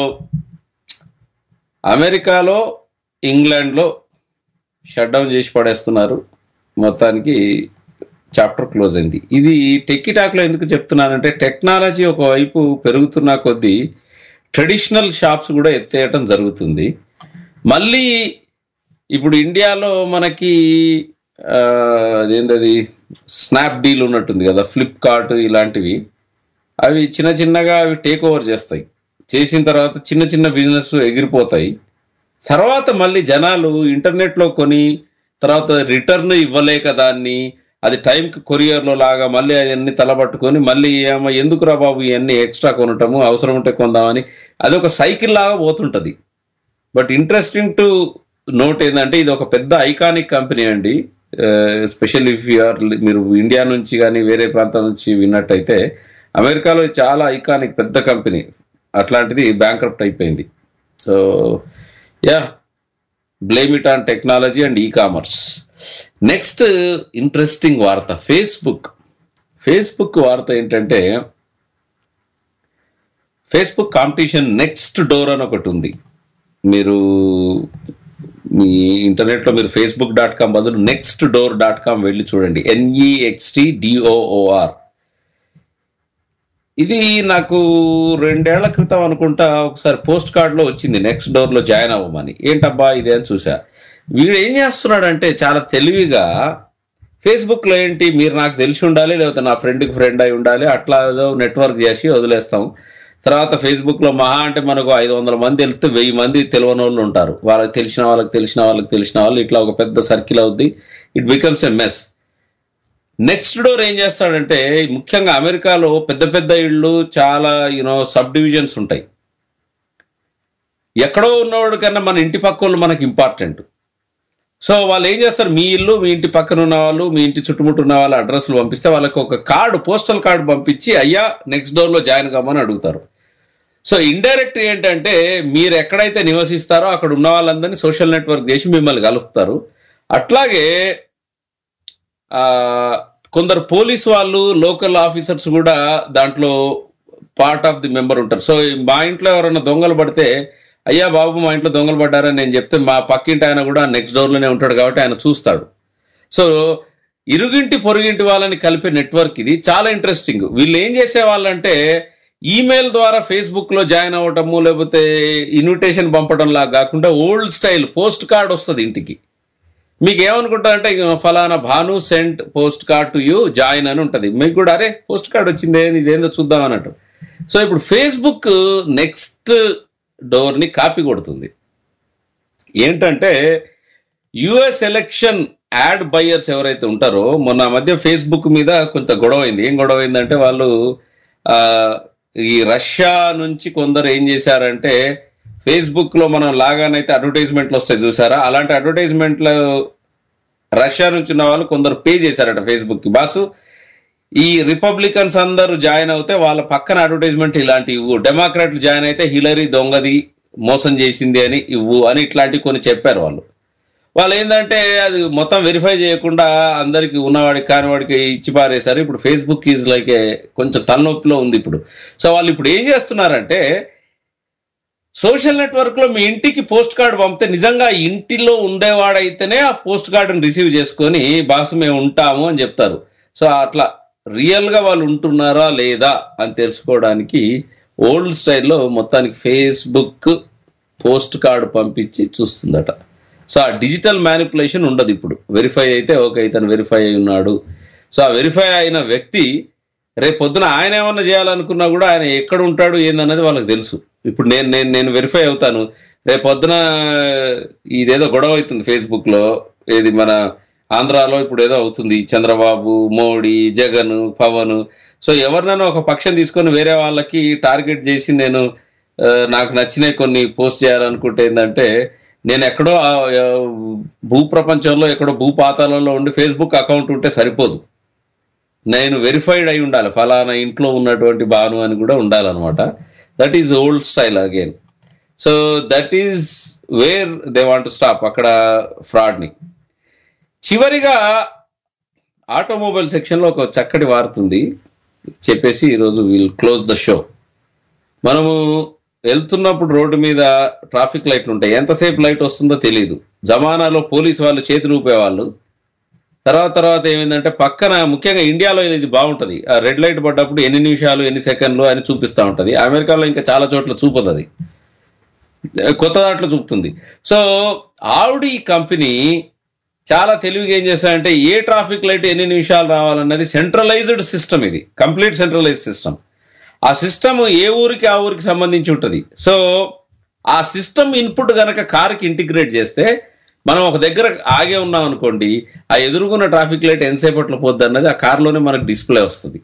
అమెరికాలో ఇంగ్లాండ్లో షట్ డౌన్ చేసి పడేస్తున్నారు మొత్తానికి చాప్టర్ క్లోజ్ అయింది ఇది టెక్కి టాక్లో ఎందుకు చెప్తున్నానంటే టెక్నాలజీ ఒకవైపు పెరుగుతున్న కొద్దీ ట్రెడిషనల్ షాప్స్ కూడా ఎత్తేయటం జరుగుతుంది మళ్ళీ ఇప్పుడు ఇండియాలో మనకి ఆ, అదేంటది స్నాప్ డీల్ ఉన్నట్టుంది కదా ఫ్లిప్కార్ట్ ఇలాంటివి అవి చిన్న చిన్నగా అవి టేక్ ఓవర్ చేస్తాయి చేసిన తర్వాత చిన్న చిన్న బిజినెస్ ఎగిరిపోతాయి తర్వాత మళ్ళీ జనాలు ఇంటర్నెట్ లో కొని తర్వాత రిటర్న్ ఇవ్వలేక దాన్ని అది టైంకి కొరియర్లో లాగా మళ్ళీ అవన్నీ తలబట్టుకొని మళ్ళీ ఏమో ఎందుకురా బాబు ఇవన్నీ ఎక్స్ట్రా కొనటము అవసరం ఉంటే కొందామని అది ఒక సైకిల్ లాగా పోతుంటది బట్ ఇంట్రెస్టింగ్ టు నోట్ ఏంటంటే ఇది ఒక పెద్ద ఐకానిక్ కంపెనీ అండి స్పెషల్ ఇఫ్ యూఆర్ మీరు ఇండియా నుంచి కానీ వేరే ప్రాంతం నుంచి విన్నట్టయితే అమెరికాలో ఇది చాలా ఐకానిక్ పెద్ద కంపెనీ అట్లాంటిది బ్యాంక్రప్ట్ అయిపోయింది so ya blame it on technology and e commerce next interesting వార్త ఫేస్బుక్ ఫేస్బుక్ వార్త ఏంటంటే ఫేస్బుక్ కాంపిటీషన్ నెక్స్ట్ డోర్ అని ఒకటి ఉంది మీరు మీ ఇంటర్నెట్ లో మీరు ఫేస్బుక్ డాట్ కామ్ బదులు నెక్స్ట్ డోర్ డాట్ కామ్ వెళ్ళి చూడండి ఎన్ఈఎక్స్టి డిఓఓఆర్ ఇది నాకు రెండేళ్ల క్రితం అనుకుంటా ఒకసారి పోస్ట్ కార్డ్ లో వచ్చింది నెక్స్ట్ డోర్ లో జాయిన్ అవ్వమని ఏంటబ్బా ఇదే అని చూసా వీడు ఏం చేస్తున్నాడంటే చాలా తెలివిగా ఫేస్బుక్ లో ఏంటి మీరు నాకు తెలిసి ఉండాలి లేకపోతే నా ఫ్రెండ్కి ఫ్రెండ్ అయి ఉండాలి అట్లా ఏదో నెట్వర్క్ చేసి వదిలేస్తాం తర్వాత ఫేస్బుక్ లో మహా అంటే మనకు ఐదు వందల మంది వెళ్తే వెయ్యి మంది తెలియని వాళ్ళు ఉంటారు వాళ్ళకి తెలిసిన వాళ్ళకి తెలిసిన వాళ్ళకి తెలిసిన వాళ్ళు ఇట్లా ఒక పెద్ద సర్కిల్ అవుద్ది it becomes a mess Nextdoor ఏం చేస్తాడంటే ముఖ్యంగా అమెరికాలో పెద్ద పెద్ద ఇళ్ళు చాలా యూనో సబ్ డివిజన్స్ ఉంటాయి ఎక్కడో ఉన్నవాడు కన్నా మన ఇంటి పక్క వాళ్ళు మనకి ఇంపార్టెంట్ సో వాళ్ళు ఏం చేస్తారు మీ ఇల్లు మీ ఇంటి పక్కన ఉన్న వాళ్ళు మీ ఇంటి చుట్టుముట్టు ఉన్న వాళ్ళ అడ్రస్లు పంపిస్తే వాళ్ళకి ఒక కార్డు పోస్టల్ కార్డు పంపించి అయ్యా నెక్స్ట్ డోర్ లో జాయిన్ కమ్మని అడుగుతారు సో ఇండైరెక్ట్ ఏంటంటే మీరు ఎక్కడైతే నివసిస్తారో అక్కడ ఉన్న వాళ్ళందరినీ సోషల్ నెట్వర్క్ చేసి మిమ్మల్ని కలుపుతారు అట్లాగే ఆ కొందరు పోలీస్ వాళ్ళు లోకల్ ఆఫీసర్స్ కూడా దాంట్లో పార్ట్ ఆఫ్ ది మెంబర్ ఉంటారు సో మా ఇంట్లో ఎవరైనా దొంగలు పడితే అయ్యా బాబు మా ఇంట్లో దొంగలు పడ్డారని నేను చెప్తే మా పక్కింటి ఆయన కూడా నెక్స్ట్ డోర్ లోనే ఉంటాడు కాబట్టి ఆయన చూస్తాడు సో ఇరుగింటి పొరుగింటి వాళ్ళని కలిపే నెట్వర్క్ ఇది చాలా ఇంట్రెస్టింగ్ వీళ్ళు ఏం చేసే వాళ్ళంటే ఈమెయిల్ ద్వారా ఫేస్బుక్ లో జాయిన్ అవ్వటము లేకపోతే ఇన్విటేషన్ పంపడం లాగా కాకుండా ఓల్డ్ స్టైల్ పోస్ట్ కార్డ్ వస్తుంది ఇంటికి మీకు ఏమనుకుంటారంటే ఇక ఫలానా Bhanu sent post card to you join అని ఉంటది మీకు కూడా అరే పోస్ట్ కార్డ్ వచ్చిందే ఇదేందో చూద్దాం అన్నట్టు సో ఇప్పుడు ఫేస్బుక్ నెక్స్ట్ డోర్ ని కాపీ కొడుతుంది ఏంటంటే యుఎస్ ఎలక్షన్ యాడ్ బయ్యర్స్ ఎవరైతే ఉంటారో మొన్న ఆ మధ్య ఫేస్బుక్ మీద కొంత గొడవ అయింది ఏం గొడవ అయిందంటే వాళ్ళు ఆ, ఈ రష్యా నుంచి కొందరు ఏం చేశారంటే ఫేస్బుక్ లో మనం లాగానైతే అడ్వర్టైజ్మెంట్లు వస్తాయి చూసారా అలాంటి అడ్వర్టైజ్మెంట్లు రష్యా నుంచి ఉన్న వాళ్ళు కొందరు పే చేశారట ఫేస్బుక్ కి బాసు ఈ రిపబ్లికన్స్ అందరూ జాయిన్ అవుతే వాళ్ళ పక్కన అడ్వర్టైజ్మెంట్ ఇలాంటి ఇవ్వు డెమోక్రాట్లు జాయిన్ అయితే హిలరీ దొంగది మోసం చేసింది అని ఇవ్వు అని ఇట్లాంటివి కొన్ని చెప్పారు వాళ్ళు వాళ్ళు ఏంటంటే అది మొత్తం వెరిఫై చేయకుండా అందరికి ఉన్నవాడికి కానివాడికి ఇచ్చి పారేశారు ఇప్పుడు ఫేస్బుక్ ఈజ్ లైక్ కొంచెం తలనొప్పిలో ఉంది ఇప్పుడు సో వాళ్ళు ఇప్పుడు ఏం చేస్తున్నారంటే సోషల్ నెట్వర్క్ లో మీ ఇంటికి పోస్ట్ కార్డు పంపితే నిజంగా ఇంటిలో ఉండేవాడైతేనే ఆ పోస్ట్ కార్డుని రిసీవ్ చేసుకొని బాసు మేము ఉంటాము అని చెప్తారు సో అట్లా రియల్ గా వాళ్ళు ఉంటున్నారా లేదా అని తెలుసుకోవడానికి ఓల్డ్ స్టైల్లో మొత్తానికి ఫేస్బుక్ పోస్ట్ కార్డు పంపించి చూస్తుందట సో ఆ డిజిటల్ మ్యానిపులేషన్ ఉండదు ఇప్పుడు వెరిఫై అయితే ఓకే ఇతను వెరిఫై అయి ఉన్నాడు సో ఆ వెరిఫై అయిన వ్యక్తి రేపు పొద్దున ఆయన ఏమన్నా చేయాలనుకున్నా కూడా ఆయన ఎక్కడ ఉంటాడు ఏందన్నది వాళ్ళకి తెలుసు ఇప్పుడు నేను నేను నేను వెరిఫై అవుతాను రేపు పొద్దున ఇదేదో గొడవ అవుతుంది ఫేస్బుక్ లో ఏది మన ఆంధ్రాలో ఇప్పుడు ఏదో అవుతుంది చంద్రబాబు మోడీ జగన్ పవన్ సో ఎవరినైనా ఒక పక్షం తీసుకొని వేరే వాళ్ళకి టార్గెట్ చేసి నేను ఆ, నాకు నచ్చినవి కొన్ని పోస్ట్ చేయాలనుకుంటే ఏంటంటే నేను ఎక్కడో ఆ, ఆ, భూ ప్రపంచంలో ఎక్కడో భూ పాతాళంలో ఉండి ఫేస్బుక్ అకౌంట్ ఉంటే సరిపోదు నేను వెరిఫైడ్ అయి ఉండాలి ఫలానా ఇంట్లో ఉన్నటువంటి భాను అని కూడా ఉండాలన్నమాట that is old style again so that is where they want stop అక్కడ ఫ్రాడ్ ని చివరిగా ఆటోమొబైల్ సెక్షన్ లో ఒక చక్కటి వార్తుంది చెప్పేసి ఈరోజు విల్ క్లోజ్ ద షో మనము వెళ్తున్నప్పుడు రోడ్డు మీద ట్రాఫిక్ లైట్లు ఉంటాయి ఎంతసేపు లైట్ వస్తుందో తెలియదు జమానాలో పోలీసు వాళ్ళు చేతులు ఊపేవాళ్ళు తర్వాత తర్వాత ఏమైందంటే పక్కన ముఖ్యంగా ఇండియాలో ఇది బాగుంటది ఆ రెడ్ లైట్ పడ్డప్పుడు ఎన్ని నిమిషాలు ఎన్ని సెకండ్లు అని చూపిస్తా ఉంటది అమెరికాలో ఇంకా చాలా చోట్ల చూపదు అది కొత్త దాంట్లో చూపుతుంది సో ఆవిడి కంపెనీ చాలా తెలివిగా ఏం చేస్తారంటే ఏ ట్రాఫిక్ లైట్ ఎన్ని నిమిషాలు రావాలన్నది సెంట్రలైజ్డ్ సిస్టమ్ ఇది కంప్లీట్ సెంట్రలైజ్ సిస్టమ్ ఆ సిస్టమ్ ఏ ఊరికి ఆ ఊరికి సంబంధించి ఉంటుంది సో ఆ సిస్టమ్ ఇన్పుట్ గనక కార్కి ఇంటిగ్రేట్ చేస్తే మనం ఒక దగ్గర ఆగే ఉన్నాం అనుకోండి ఆ ఎదురుకున్న ట్రాఫిక్ లైట్ ఎంతసేపట్లో పోద్ది అన్నది ఆ కార్లోనే మనకు డిస్ప్లే వస్తుంది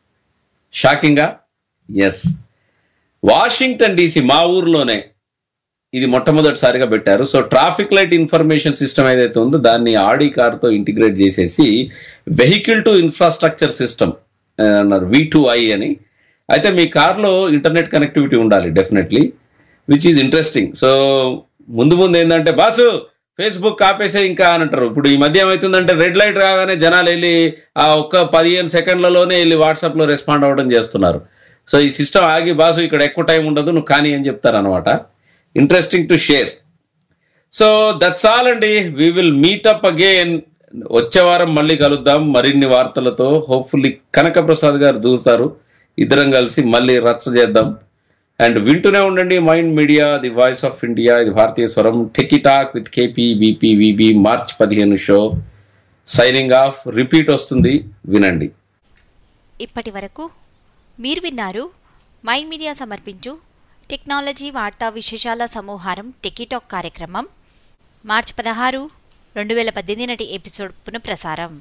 షాకింగా ఎస్ వాషింగ్టన్ డీసీ మా ఊర్లోనే ఇది మొట్టమొదటిసారిగా పెట్టారు so traffic light information system ఏదైతే ఉందో దాన్ని ఆడి కార్తో ఇంటిగ్రేట్ చేసేసి వెహికల్ టు ఇన్ఫ్రాస్ట్రక్చర్ సిస్టమ్ అన్నారు వి టు ఐ అని అయితే మీ కార్లో ఇంటర్నెట్ కనెక్టివిటీ ఉండాలి definitely which is interesting so ముందు ముందు ఏంటంటే బాసు ఫేస్బుక్ ఆపేసే ఇంకా అని అంటారు ఇప్పుడు ఈ మధ్య ఏమవుతుందంటే రెడ్ లైట్ రాగానే జనాలు వెళ్ళి ఆ ఒక్క పదిహేను సెకండ్లలోనే వెళ్ళి వాట్సాప్ లో రెస్పాండ్ అవ్వడం చేస్తున్నారు సో ఈ సిస్టమ్ ఆగి బాసు ఇక్కడ ఎక్కువ టైం ఉండదు నువ్వు కానీ అని చెప్తారు అనమాట interesting to share so that's all అండి we will meet up again వచ్చే వారం మళ్ళీ కలుద్దాం మరిన్ని వార్తలతో హోప్ఫుల్లీ కనక ప్రసాద్ గారు దూరుతారు ఇద్దరం కలిసి మళ్ళీ రచ్చ చేద్దాం అండ్ వింటూనే ఉండండి Mind Media the voice of India ఇది భారతీయ స్వరం techie talk with KP BP VB March పదిహేను షో సైనింగ్ ఆఫ్ రిపీట్ వస్తుంది వినండి ఇప్పటి వరకు మీరు విన్నారు మైండ్ మీడియా సమర్పించు టెక్నాలజీ వార్తా విశేషాల సమూహారం టెకీటాక్ కార్యక్రమం మార్చి పదహారు రెండు వేల పద్దెనిమిది నాటి ఎపిసోడ్ పునఃప్రసారం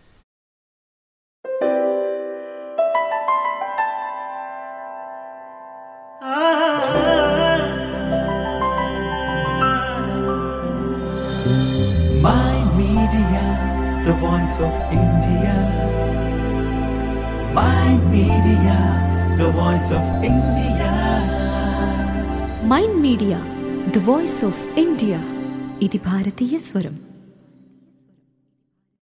My Media, the voice of India. My Media, the voice of India. Mind Media the voice of India ఇది భారతీయ స్వరం